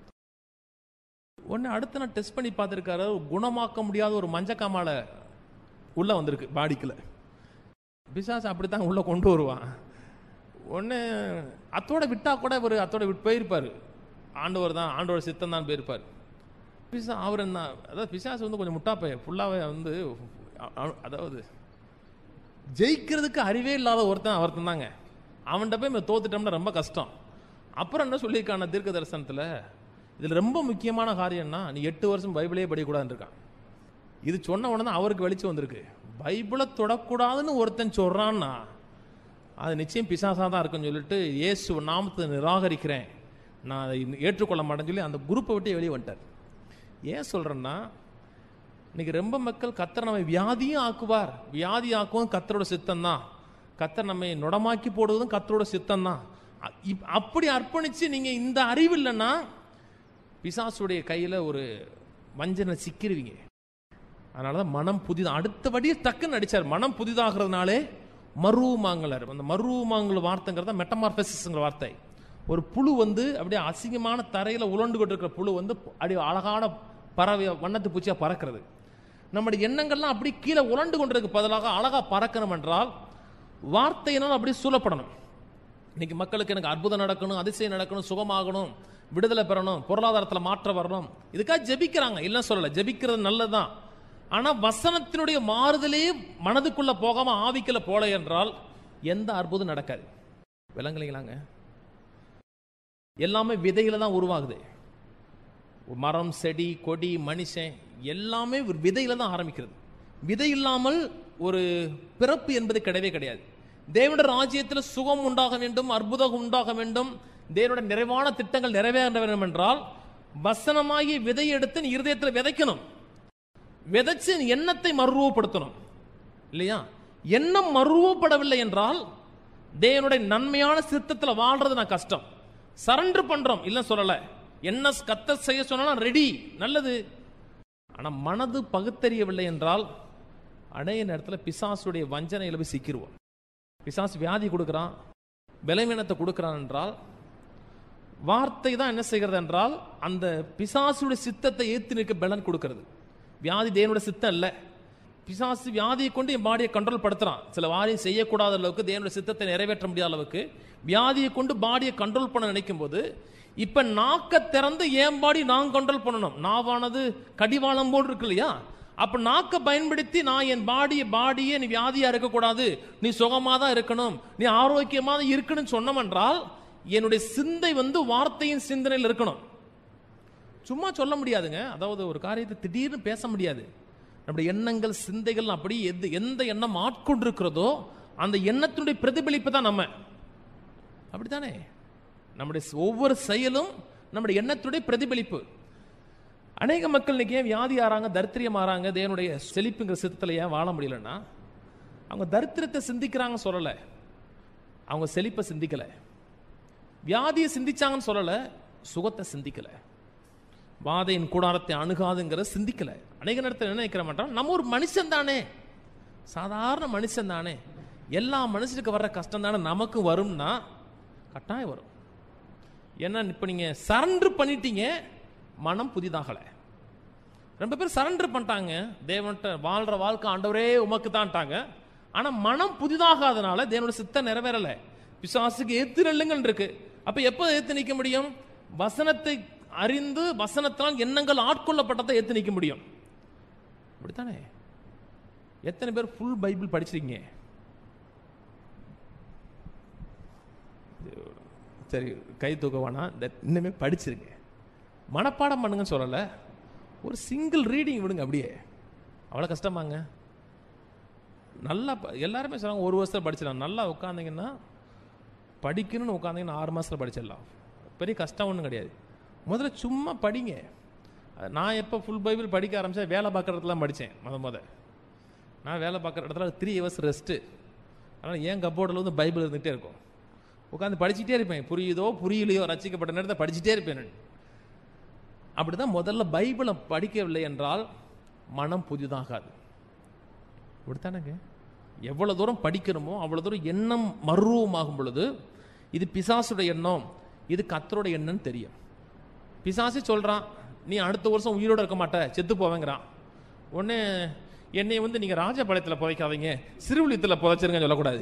உடனே அடுத்து நான் டெஸ்ட் பண்ணி பார்த்துருக்காரு குணமாக்க முடியாத ஒரு மஞ்சக்காமால உள்ள வந்திருக்கு பாடிக்குள்ள பிசாசு அப்படித்தான் உள்ள கொண்டு வருவான் ஒன்று அத்தோட விட்டா கூட ஒரு அத்தோட விட்டு போயிருப்பார் ஆண்டவர் தான் ஆண்டவர் சித்தம் தான் போயிருப்பார் பிசா அவர் என்ன அதாவது பிசாசு வந்து கொஞ்சம் முட்டா பையன் ஃபுல்லாகவே வந்து அ- அ- அதாவது ஜெயிக்கிறதுக்கு அறிவே இல்லாத ஒருத்தன் ஒருத்தன் தாங்க அவன்கிட்ட போய் நம்ம தோத்துட்டோம்னா ரொம்ப கஷ்டம் அப்புறம் என்ன சொல்லியிருக்கான தீர்க்க தரிசனத்தில் இதில் ரொம்ப முக்கியமான காரியம்னா நீ எட்டு வருஷம் பைபிளே படிக்கக்கூடாதுன்னு இருக்கான் இது சொன்ன உடனே தான் அவருக்கு வெளிச்சம் வந்திருக்கு பைபிளை தொடக்கூடாதுன்னு ஒருத்தன் சொல்றான்னா அது நிச்சயம் பிசாசா தான் இருக்குன்னு சொல்லிட்டு இயேசு நாமத்தை நிராகரிக்கிறேன் நான் அதை ஏற்றுக்கொள்ள மாட்டேன்னு சொல்லி அந்த குரூப்பை விட்டு வெளியே வந்துட்டார் ஏன் சொல்றேன்னா இன்னைக்கு ரொம்ப மக்கள் கத்தர் நம்மை வியாதியும் ஆக்குவார் வியாதி ஆக்குவதும் கத்தரோட சித்தம் தான் கத்தர் நம்மை நுடமாக்கி போடுவதும் கத்தரோட சித்தம் தான் அப்படி அர்ப்பணிச்சு நீங்க இந்த அறிவு இல்லைன்னா பிசாசுடைய கையில ஒரு வஞ்சனை சிக்கிருவீங்க அதனாலதான் மனம் புதிதா அடுத்தபடி டக்குன்னு அடிச்சார் மனம் புதிதாகிறதுனாலே மருவமாங்கலர் அந்த மருவமாங்கல் வார்த்தைங்கிறத மெட்டமார்பசிஸ்ங்கிற வார்த்தை ஒரு புழு வந்து அப்படியே அசிங்கமான தரையில உருண்டு கொண்டு இருக்கிற புழு வந்து அப்படியே அழகான பறவை வண்ணத்து பூச்சியா பறக்கிறது நம்முடைய எண்ணங்கள்லாம் அப்படி கீழே உருண்டு கொண்டிருக்கு பதிலாக அழகா பறக்கணும் என்றால் வார்த்தையினால் அப்படி சூழப்படணும் இன்னைக்கு மக்களுக்கு எனக்கு அற்புதம் நடக்கணும் அதிசயம் நடக்கணும் சுகமாகணும் விடுதலை பெறணும் பொருளாதாரத்தில் மாற்றம் வரணும் இதுக்காக ஜெபிக்கிறாங்க இல்லை சொல்லலை ஜெபிக்கிறது நல்லதுதான் ஆனா வசனத்தினுடைய மாறுதலே மனதுக்குள்ள போகாம ஆவிக்கல போல என்றால் எந்த அற்புதம் நடக்காது விளங்கலைங்களாங்க எல்லாமே விதையில தான் உருவாகுது மரம் செடி கொடி மனுஷன் எல்லாமே ஒரு விதையில தான் ஆரம்பிக்கிறது விதை இல்லாமல் ஒரு பிறப்பு என்பது கிடையவே கிடையாது தேவனுடைய ராஜ்யத்தில் சுகம் உண்டாக வேண்டும் அற்புதம் உண்டாக வேண்டும் தேவனுடைய நிறைவான திட்டங்கள் நிறைவேற வேண்டும் என்றால் வசனமாகி விதை எடுத்து நீ இருதயத்தில் விதைக்கணும் விதைச்சு நீ எண்ணத்தை மறுரூபப்படுத்தணும் இல்லையா எண்ணம் மறுரூபப்படவில்லை என்றால் தேவனுடைய நன்மையான சித்தத்தில் வாழ்றது நான் கஷ்டம் சரண்டர் பண்றோம் இல்ல சொல்லல என்ன கத்த செய்ய சொன்னாலும் ரெடி நல்லது ஆனா மனது பகுத்தறியவில்லை என்றால் அநேக நேரத்தில் பிசாசுடைய வஞ்சனையில போய் சிக்கிருவோம் பிசாசு வியாதி கொடுக்கிறான் பலவீனத்தை கொடுக்கிறான் என்றால் வார்த்தை தான் என்ன செய்கிறது என்றால் அந்த பிசாசுடைய சித்தத்தை ஏத்து நிற்க பலன் கொடுக்கிறது வியாதி தேவனுடைய சித்தம் இல்லை பிசாசு வியாதியை கொண்டு என் பாடியை கண்ட்ரோல் படுத்துறான் சில வாரியம் செய்யக்கூடாத அளவுக்கு தேவனுடைய சித்தத்தை நிறைவேற்ற முடியாத அளவுக்கு வியாதியை கொண்டு பாடியை கண்ட்ரோல் பண்ண நினைக்கும் போது இப்ப நாக்க திறந்து என் பாடி நான் கண்ட்ரோல் பண்ணணும் நாவானது கடிவாளம் போல் இருக்கு இல்லையா அப்ப நாக்க பயன்படுத்தி நான் என் பாடியை பாடியே நீ வியாதியா இருக்கக்கூடாது நீ சுகமா தான் இருக்கணும் நீ ஆரோக்கியமா தான் இருக்கணும்னு சொன்னோம் என்றால் என்னுடைய சிந்தை வந்து வார்த்தையின் சிந்தனையில் இருக்கணும் சும்மா சொல்ல முடியாதுங்க அதாவது ஒரு காரியத்தை திடீர்னு பேச முடியாது நம்முடைய எண்ணங்கள் சிந்தைகள் அப்படி எது எந்த எண்ணம் ஆட்கொண்டிருக்கிறதோ அந்த எண்ணத்தினுடைய பிரதிபலிப்பு தான் நம்ம அப்படித்தானே நம்முடைய ஒவ்வொரு செயலும் நம்முடைய எண்ணத்துடைய பிரதிபலிப்பு அநேக மக்கள் இன்னைக்கு ஏன் வியாதி ஆறாங்க தரித்திரியம் ஆறாங்க தேவனுடைய செழிப்புங்கிற சித்தத்தில் ஏன் வாழ முடியலன்னா அவங்க தரித்திரத்தை சிந்திக்கிறாங்க சொல்லலை அவங்க செழிப்பை சிந்திக்கல வியாதியை சிந்திச்சாங்கன்னு சொல்லலை சுகத்தை சிந்திக்கலை வாதையின் கூடாரத்தை அணுகாதுங்கிற சிந்திக்கல அநேக நேரத்தில் என்ன நினைக்கிற மாட்டோம் நம்ம ஒரு மனுஷன் தானே சாதாரண மனுஷன் தானே எல்லா மனுஷனுக்கு வர்ற கஷ்டம் தானே நமக்கு வரும்னா கட்டாயம் வரும் ஏன்னா இப்போ நீங்கள் சரண்டர் பண்ணிட்டீங்க மனம் புதிதாகலை ரொம்ப பேர் சரண்டர் பண்ணிட்டாங்க தேவன்கிட்ட வாழ்ற வாழ்க்கை ஆண்டவரே உமக்கு தான்ட்டாங்க ஆனால் மனம் புதிதாகாதனால தேவனோட சித்தம் நிறைவேறலை பிசாசுக்கு ஏத்து நெல்லுங்கள் இருக்கு அப்போ எப்போ ஏத்து நிற்க முடியும் வசனத்தை அறிந்து வசனத்தால் எண்ணங்கள் ஆட்கொள்ளப்பட்டதை ஏத்து நிற்க முடியும் அப்படித்தானே எத்தனை பேர் ஃபுல் பைபிள் படிச்சிருக்கீங்க சரி கை தூக்க வேணாம் இந்த இன்னுமே படிச்சிருங்க மனப்பாடம் பண்ணுங்கன்னு சொல்லலை ஒரு சிங்கிள் ரீடிங் விடுங்க அப்படியே அவ்வளோ கஷ்டமாங்க நல்லா ப- எல்லாருமே சொல்லுவாங்க ஒரு வருஷத்தில் படிச்சிடலாம் நல்லா உட்காந்தீங்கன்னா படிக்கணும்னு உட்காந்தீங்கன்னா ஆறு மாதத்தில் படிச்சிடலாம் பெரிய கஷ்டம் ஒன்றும் கிடையாது முதல்ல சும்மா படிங்க அது நான் எப்போ ஃபுல் பைபிள் படிக்க ஆரம்பித்தேன் வேலை பார்க்குற இடத்துல படித்தேன் முத முத நான் வேலை பார்க்குற இடத்துல த்ரீ ஹவர்ஸ் ரெஸ்ட்டு அதனால் என் கப்போர்டில் வந்து பைபிள் இருந்துகிட்டே இருக்கும் உட்காந்து படிச்சுட்டே இருப்பேன் புரியுதோ புரியலையோ ரசிக்கப்பட்ட நேரத்தை படிச்சுட்டே இருப்பேன் நான் அப்படிதான் முதல்ல பைபிளை படிக்கவில்லை என்றால் மனம் புதிதாகாது அப்படித்தானேங்க எவ்வளவு தூரம் படிக்கிறோமோ அவ்வளவு தூரம் எண்ணம் மர்வமாகும் பொழுது இது பிசாசுடைய எண்ணம் இது கத்தரோட எண்ணம்னு தெரியும் பிசாசு சொல்கிறான் நீ அடுத்த வருஷம் உயிரோட இருக்க மாட்ட செத்து போவேங்கிறான் உடனே என்னை வந்து நீங்கள் ராஜபாளையத்தில் புதைக்காதீங்க சிறுவிழியத்தில் புதைச்சிருங்க சொல்லக்கூடாது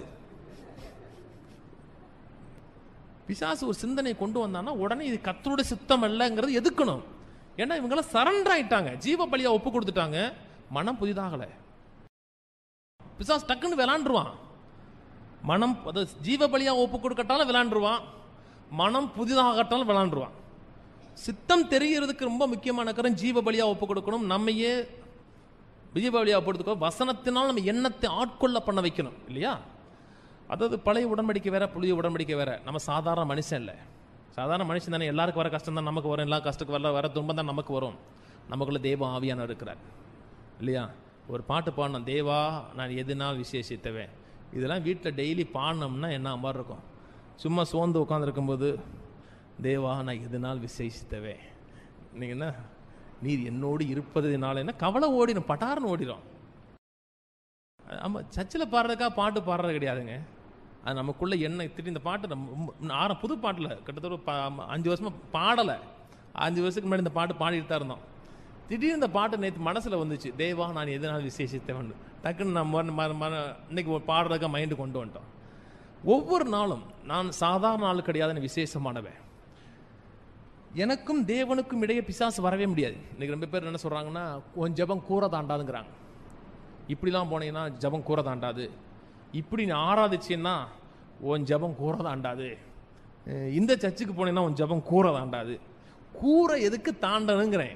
பிசாசு ஒரு சிந்தனை கொண்டு வந்தான்னா உடனே இது கத்தரோட சித்தம் அல்லங்கிறது எதுக்கணும் ஏன்னா இவங்கெல்லாம் சரண்டர் ஆயிட்டாங்க ஜீவ பலியா ஒப்பு கொடுத்துட்டாங்க மனம் புதிதாகலை பிசாசு டக்குன்னு விளாண்டுருவான் மனம் அது ஜீவ பலியா ஒப்பு கொடுக்கட்டாலும் விளாண்டுருவான் மனம் புதிதாகட்டாலும் விளாண்டுருவான் சித்தம் தெரியறதுக்கு ரொம்ப முக்கியமான காரணம் ஜீவ பலியா ஒப்பு கொடுக்கணும் நம்மையே ஜீவ பலியா ஒப்பு கொடுக்கணும் வசனத்தினால் நம்ம எண்ணத்தை ஆட்கொள்ள பண்ண வைக்கணும் இல்லையா அதாவது பழைய உடன்படிக்கை வேற புதிய உடன்படிக்கை வேற நம்ம சாதாரண மனுஷன் இல்லை சாதாரண மனுஷன் தானே எல்லாருக்கும் வர கஷ்டம் தான் நமக்கு வரும் எல்லா கஷ்டத்துக்கு வர வர துன்பம் தான் நமக்கு வரும் நமக்குள்ள தேவ ஆவியானவர் இருக்கிறார் இல்லையா ஒரு பாட்டு பாடணும் தேவா நான் எதுனால் விசேஷித்தவன் இதெல்லாம் வீட்டில் டெய்லி பாடினோம்னா என்ன மாதிரி இருக்கும் சும்மா சோர்ந்து உட்காந்துருக்கும்போது தேவா நான் எதுனால் விசேஷித்தவே நீங்கள் என்ன நீர் என்னோடு இருப்பதுனால என்ன கவலை ஓடிடும் பட்டார்னு ஓடிடும் ஆமாம் சர்ச்சில் பாடுறதுக்காக பாட்டு பாடுறது கிடையாதுங்க அது நமக்குள்ள என்ன திடீர் இந்த பாட்டு நம்ம ஆற புது பாட்டில் கிட்டத்தட்ட ஒரு ப- அஞ்சு வருஷமா பாடலை அஞ்சு வருஷத்துக்கு முன்னாடி இந்த பாட்டு பாடிட்டு தான் இருந்தோம் திடீர்னு இந்த பாட்டு நேற்று மனசில் வந்துச்சு தேவா நான் எதனால் விசேஷித்தவன் டக்குன்னு நம்ம மன- மன- மன- இன்னைக்கு ஒரு பாடுறதுக்காக மைண்டு கொண்டு வந்துட்டோம் ஒவ்வொரு நாளும் நான் சாதாரண ஆள் கிடையாதுன்னு விசேஷமானவன் எனக்கும் தேவனுக்கும் இடையே பிசாசு வரவே முடியாது இன்னைக்கு ரொம்ப பேர் என்ன சொல்றாங்கன்னா உன் ஜெபம் கூற தாண்டாதுங்கிறாங்க இப்படிலாம் போனீங்கன்னா ஜெபம் கூற தாண்டாது இப்படி நீ ஆராதிச்சேன்னா உன் ஜெபம் கூற தாண்டாது அஹ் இந்த சர்ச்சுக்கு போனீங்கன்னா உன் ஜெபம் கூற தாண்டாது கூரை எதுக்கு தாண்டணுங்கிறேன்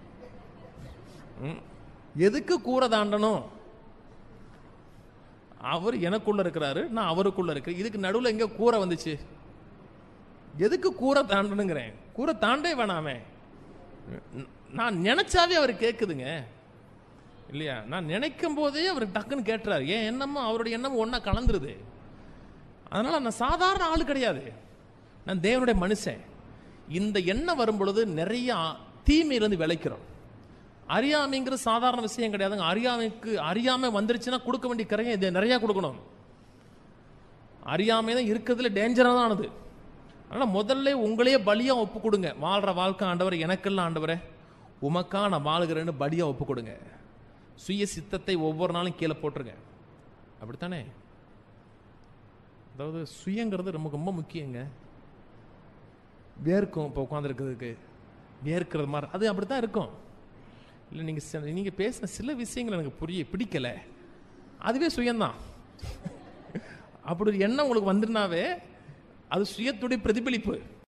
ம். எதுக்கு கூரை தாண்டணும் அவர் எனக்குள்ள இருக்கிறாரு நான் அவருக்குள்ள இருக்கிறேன் இதுக்கு நடுவில் எங்க கூரை வந்துச்சு எதுக்கு கூரை தாண்டணுங்கிறேன் கூரை தாண்டே வேணாமே ந- நான் நினைச்சாவே அவர் கேட்குதுங்க இல்லையா நான் நினைக்கும் போதே அவர் டக்குன்னு கேட்டுறாரு ஏன் எண்ணமும் அவருடைய எண்ணமும் ஒன்றா கலந்துருது அதனால நான் சாதாரண ஆள் கிடையாது நான் தேவனுடைய மனுஷன் இந்த எண்ணம் வரும் பொழுது நிறைய தீமையிலிருந்து விளைக்கிறோம் அறியாமைங்கிறது சாதாரண விஷயம் கிடையாதுங்க அறியாமைக்கு அறியாமை வந்துருச்சுன்னா கொடுக்க வேண்டிய கரையை இது நிறைய கொடுக்கணும் அறியாமை தான் இருக்கிறதுல டேஞ்சரானது அதனால் முதல்ல உங்களையே பலியா ஒப்பு கொடுங்க வாழ்ற வாழ்க்கை ஆண்டவர் எனக்கெல்லாம் ஆண்டவரே உமக்கா நான் வாழுகிறேன்னு பலியா ஒப்பு கொடுங்க சுய சித்தத்தை ஒவ்வொரு நாளும் கீழே போட்டுருங்க அப்படித்தானே அதாவது சுயங்கிறது ரொம்ப ரொம்ப முக்கியங்க வேர்க்கும் இப்போ உட்காந்துருக்கிறதுக்கு வேர்க்கிறது மாதிரி அது அப்படித்தான் இருக்கும் இல்லை நீங்கள் நீங்கள் பேசின சில விஷயங்கள் எனக்கு புரிய பிடிக்கல அதுவே சுயம்தான் அப்படி ஒரு எண்ணம் உங்களுக்கு வந்துருனாவே அது சுயத்துடைய பிரதிபலிப்பு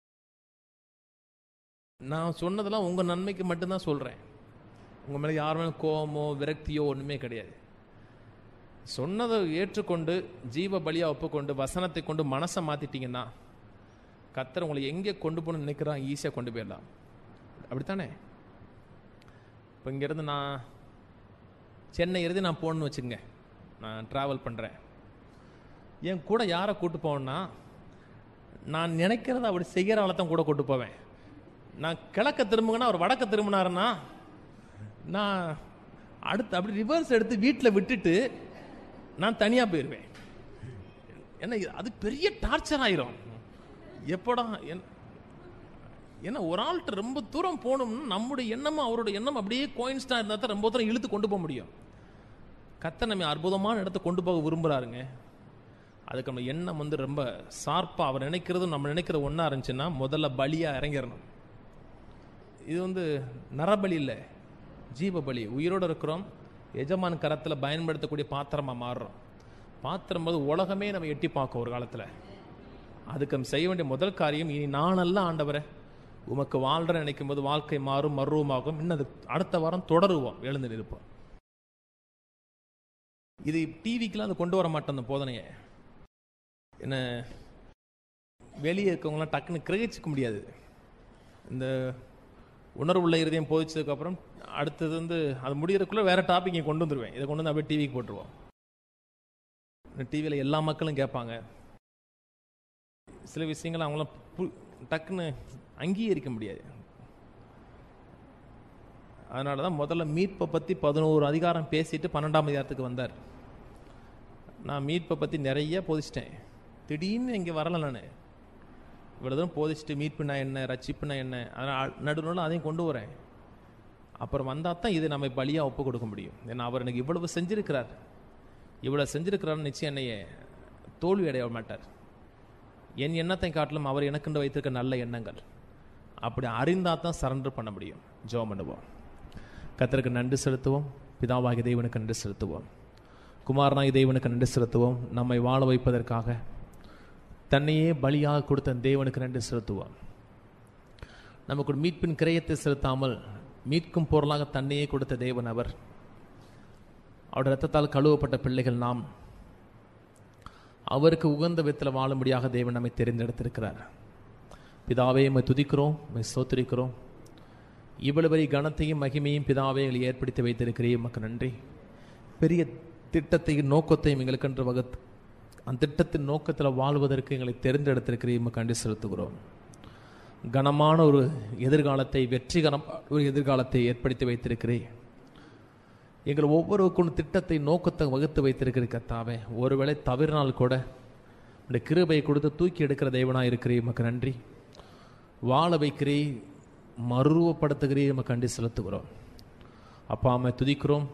நான் சொன்னதெல்லாம் உங்கள் நன்மைக்கு மட்டும்தான் சொல்கிறேன் உங்கள் மேலே யார் மேலே கோபமோ விரக்தியோ ஒன்றுமே கிடையாது சொன்னதை ஏற்றுக்கொண்டு ஜீவ பலியாக ஒப்புக்கொண்டு வசனத்தை கொண்டு மனசை மாற்றிட்டீங்கன்னா கத்தர் உங்களை எங்கே கொண்டு போகணும்னு நினைக்கிறான் ஈஸியாக கொண்டு போயிடலாம் அப்படித்தானே இப்போ இங்கேருந்து நான் சென்னை இருந்து நான் போகணுன்னு வச்சுங்க நான் ட்ராவல் பண்ணுறேன் என் கூட யாரை கூட்டு போவேன்னா நான் நினைக்கிறத அப்படி செய்கிற ஆளை தான் கூட கூட்டு போவேன் நான் கிழக்க திரும்புங்கன்னா அவர் வடக்க திரும்பினாருன்னா நான் அடுத்து அப்படி ரிவர்ஸ் எடுத்து வீட்டில் விட்டுட்டு நான் தனியாக போயிடுவேன் ஏன்னா இது- அது பெரிய டார்ச்சர் ஆயிரும் எப்படா என் ஏன்னா ஒரு ஆள்கிட்ட ரொம்ப தூரம் போகணும்னா நம்முடைய எண்ணமும் அவரோட எண்ணம் அப்படியே கோயின்ஸ்டாக இருந்தால் தான் ரொம்ப தூரம் இழுத்து கொண்டு போக முடியும் கத்த நம்ம அற்புதமான இடத்த கொண்டு போக விரும்புகிறாருங்க அதுக்கு நம்ம எண்ணம் வந்து ரொம்ப ஷார்ப்பாக அவர் நினைக்கிறதும் நம்ம நினைக்கிற ஒன்றா இருந்துச்சுன்னா முதல்ல பலியாக இறங்கிடணும் இது வந்து நரபலி இல்லை ஜீவ பலி உயிரோடு இருக்கிறோம் எஜமான் கரத்தில் பயன்படுத்தக்கூடிய பாத்திரமாக மாறுறோம் பாத்திரம் போது உலகமே நம்ம எட்டி பார்க்கும் ஒரு காலத்தில் அதுக்கு நம்ம செய்ய வேண்டிய முதல் காரியம் இனி நானெல்லாம் ஆண்டவரே உமக்கு வாழ்ற நினைக்கும் போது வாழ்க்கை மாறும் மர்வமாகும் இன்னும் அது அடுத்த வாரம் தொடருவோம் எழுந்து நிற்போம் இது டிவிக்கெலாம் அது கொண்டு வர மாட்டோம் அந்த போதனையை என்ன வெளியே இருக்கவங்களாம் டக்குன்னு கிரகிச்சிக்க முடியாது இந்த உணர்வுள்ள இருதயம் போதிச்சதுக்கப்புறம் அடுத்தது வந்து அது முடியறதுக்குள்ளே வேற டாபிக் கொண்டு வந்துருவேன் இதை கொண்டு வந்து அப்படியே டிவிக்கு போட்டுருவோம் டிவியில் எல்லா மக்களும் கேட்பாங்க சில விஷயங்கள் அவங்களாம் பு- டக்குன்னு அங்கீகரிக்க முடியாது அதனால தான் முதல்ல மீட்பை பற்றி பதினோரு அதிகாரம் பேசிட்டு பன்னெண்டாம் அதிகாரத்துக்கு வந்தார் நான் மீட்பை பற்றி நிறைய போதிச்சிட்டேன் திடீர்னு இங்கே வரல நான் இவ்வளோ தூரம் போதிச்சுட்டு மீட்புனா என்ன ரட்சிப்புனா என்ன அதனால் நடுநூலில் அதையும் கொண்டு வரேன் அப்புறம் வந்தால் தான் இது நம்ம பலியாக ஒப்பு கொடுக்க முடியும் ஏன்னா அவர் எனக்கு இவ்வளவு செஞ்சிருக்கிறார் இவ்வளோ செஞ்சிருக்கிறாருன்னு நிச்சயம் என்னைய தோல்வி அடைய மாட்டார் என் எண்ணத்தை காட்டிலும் அவர் எனக்குண்டு வைத்திருக்க நல்ல எண்ணங்கள் அப்படி அறிந்தால் தான் சரண்டர் பண்ண முடியும் ஜோம் பண்ணுவோம் கத்தருக்கு நன்றி செலுத்துவோம் பிதாவாகிய தேவனுக்கு நன்றி செலுத்துவோம் குமாரனாகி தேவனுக்கு நன்றி செலுத்துவோம் நம்மை வாழ வைப்பதற்காக தன்னையே பலியாக கொடுத்த தேவனுக்கு நன்றி செலுத்துவோம் நமக்கு ஒரு மீட்பின் கிரயத்தை செலுத்தாமல் மீட்கும் பொருளாக தன்னையே கொடுத்த தேவன் அவர் அவருடைய ரத்தத்தால் கழுவப்பட்ட பிள்ளைகள் நாம் அவருக்கு உகந்த விதத்தில் வாழும்படியாக தேவன் நம்மை தெரிந்தெடுத்திருக்கிறார் பிதாவே உம்மை துதிக்கிறோம் உம்மை சோத்திரிக்கிறோம் இவ்வளவு பெரிய கனத்தையும் மகிமையும் பிதாவே எங்களை ஏற்படுத்தி வைத்திருக்கிறீர் உமக்கு நன்றி பெரிய திட்டத்தையும் நோக்கத்தையும் எங்களுக்கென்று வகுத்து அந்த திட்டத்தின் நோக்கத்தில் வாழ்வதற்கு எங்களை தெரிந்தெடுத்திருக்கிறீர் உமக்கு நன்றி செலுத்துகிறோம் கனமான ஒரு எதிர்காலத்தை வெற்றிகரமான ஒரு எதிர்காலத்தை ஏற்படுத்தி வைத்திருக்கிறேன் எங்கள் ஒவ்வொருவருக்கும் திட்டத்தை நோக்கத்தை வகுத்து வைத்திருக்கிற கத்தாவே ஒருவேளை தவறினால் கூட இந்த கிருபையை கொடுத்து தூக்கி எடுக்கிற தெய்வனாக இருக்கிறீர் உமக்கு நன்றி வாழ வைக்கிறீ மருவப்படுத்துகிறீ உமக்கு நன்றி செலுத்துகிறோம் அப்பா அம்மை துதிக்கிறோம்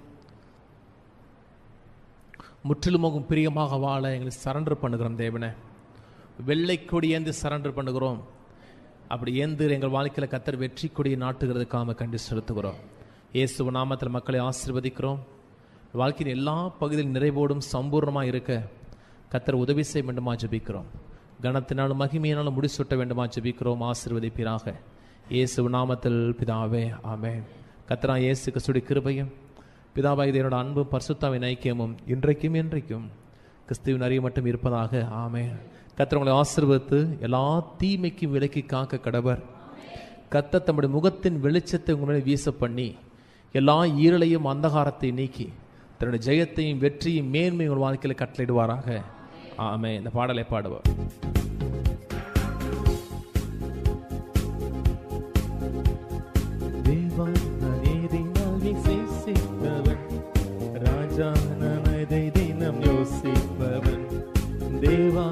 முற்றிலுமாக பிரியமாக வாழ எங்களை சரண்டர் பண்ணுகிறோம் தேவனே வெள்ளை கொடி ஏந்தி சரண்டர் பண்ணுகிறோம் அப்படி ஏந்து எங்கள் வாழ்க்கையில் கத்தர் வெற்றி கொடியை நாட்டுகிறதுக்காக கண்டு செலுத்துகிறோம் இயேசு நாமத்தில் மக்களை ஆசீர்வதிக்கிறோம் வாழ்க்கையின் எல்லா பகுதியில் நிறைவோடும் சம்பூர்ணமாக இருக்க கத்தர் உதவி செய்ய வேண்டுமா ஜெபிக்கிறோம் கனத்தினாலும் மகிமையினாலும் முடிசூட்ட வேண்டுமா ஜெபிக்கிறோம் ஆசீர்வதிப்பீராக இயேசு நாமத்தில் பிதாவே ஆமே கத்தரா இயேசு கிறிஸ்துடைய கிருபையும் பிதாவாய் தேவனோட அன்பும் பரிசுத்தாவின் ஐக்கியமும் இன்றைக்கும் என்றைக்கும் கிறிஸ்துவின் அறிவு மட்டும் இருப்பதாக ஆமே கத்தர் உங்களை ஆசீர்வதித்து எல்லா தீமைக்கும் விலக்கி காக்க கடவர் கத்த தம்முடைய முகத்தின் வெளிச்சத்தை உங்களை வீச பண்ணி எல்லா ஈரலையும் அந்தகாரத்தை நீக்கி தன்னுடைய ஜெயத்தையும் வெற்றியும் மேன்மையும் உங்கள் வாழ்க்கையில் கட்டளையிடுவாராக ஆமே இந்த பாடலை பாடுவார் தேவா நான் ஏறினால் விசேஷிப்பவன் ராஜா நான் அதை தினம் யோசிப்பவன் தேவா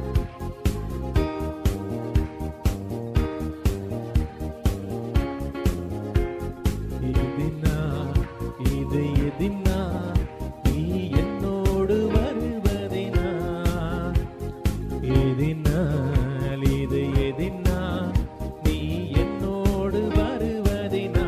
எதினா இது எதினா நீ என்னோடு வருவதினா எதினால் இது எதினா நீ என்னோடு வருவதினா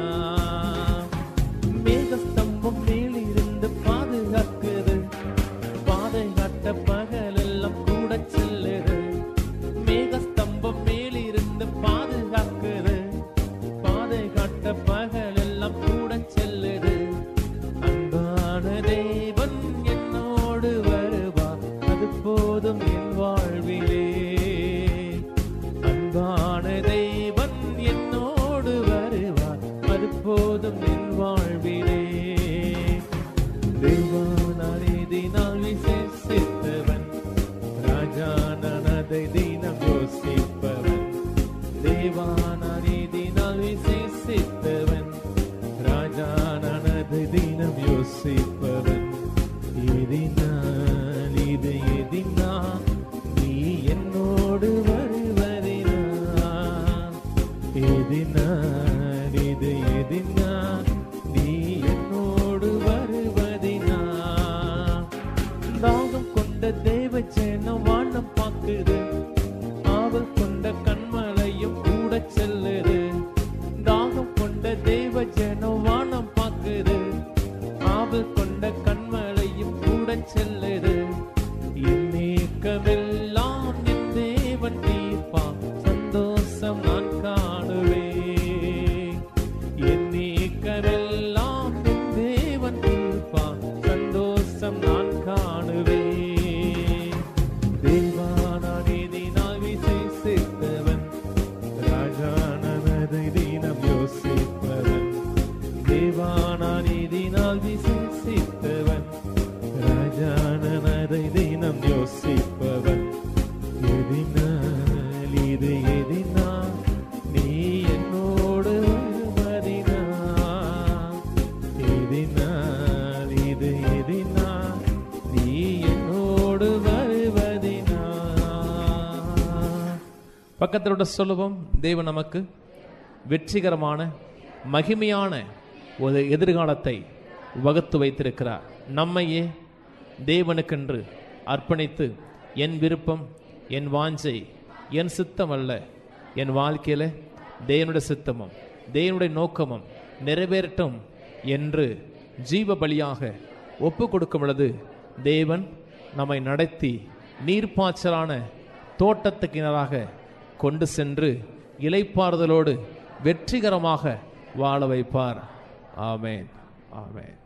மேகஸ்தம்பம் மேலிருந்து பாதுகாக்குது பாதை காட்ட பகலெல்லாம் கூட செல்லுது மேகஸ்தம்பம் மேலிருந்து பாதுகாக்குது பாதை காட்ட பகலெல்லாம் கூட செல்லுது அன்பான தேவன் என்னோடு வருவா அது போதும் என் வாழ்விலே அன்பான தேவன் என்னோடு வருவார் அது போதும் என் வாழ்விலே தேவானாரே தினால் விசேஷித்தவன் ராஜா நான் அதை தினம் யோசிப்பவன் தேவானாரே தினால் விசேஷித்தவன் ராஜா நான் அதை தினம் யோசிப்பவன் எதினால் இது எதினா நீ என்னோடு வருவதினா எதினால் இது எதினா நீ என்னோடு வருவதினா தாகம் கொண்ட தேவ ஜனம் வானம் பார்க்குது ஆவல் கொண்ட கண்மலையும் கூட செல்லுது தாகம் கொண்ட தேவ ஜனம் வானம் பார்க்குது ஆவல் கொண்ட கண்மலையும் கூட செல்லுது என் நீக்கமெல்லாம் என் தேவன் தீர்ப்பான் சந்தோஷம் நான் காணுவேன் என் நீக்கமெல்லாம் என் தேவன் தீர்ப்பான் சந்தோஷம் நான் காணுவேன் தேவானான் எதினால் விசேஷித்தவன் ராஜானதை தினம் யோசிப்பவன் தேவானான் எதினால் விசேஷித்தவன் ராஜானதை தினம் யோசிப்பவன் எதினால் இது எதினால் நீ என்னோடு வருவதினா எதினால் இது எதினால் நீ பக்கத்தோட சொல்லுவோம் தேவன் நமக்கு வெற்றிகரமான மகிமையான ஒரு எதிர்காலத்தை வகுத்து வைத்திருக்கிறார் நம்மையே தேவனுக்கென்று அர்ப்பணித்து என் விருப்பம் என் வாஞ்சை என் சித்தம் அல்ல என் வாழ்க்கையில தேவனுடைய சித்தமும் தேவனுடைய நோக்கமும் நிறைவேறட்டும் என்று ஜீவ பலியாக ஒப்பு கொடுக்கும் பொழுது தேவன் நம்மை நடத்தி நீர்ப்பாய்ச்சலான தோட்டத்துக்கிணறாக கொண்டு சென்று இலைப்பாறுதலோடு வெற்றிகரமாக வாழ வைப்பார் ஆமென் ஆமென்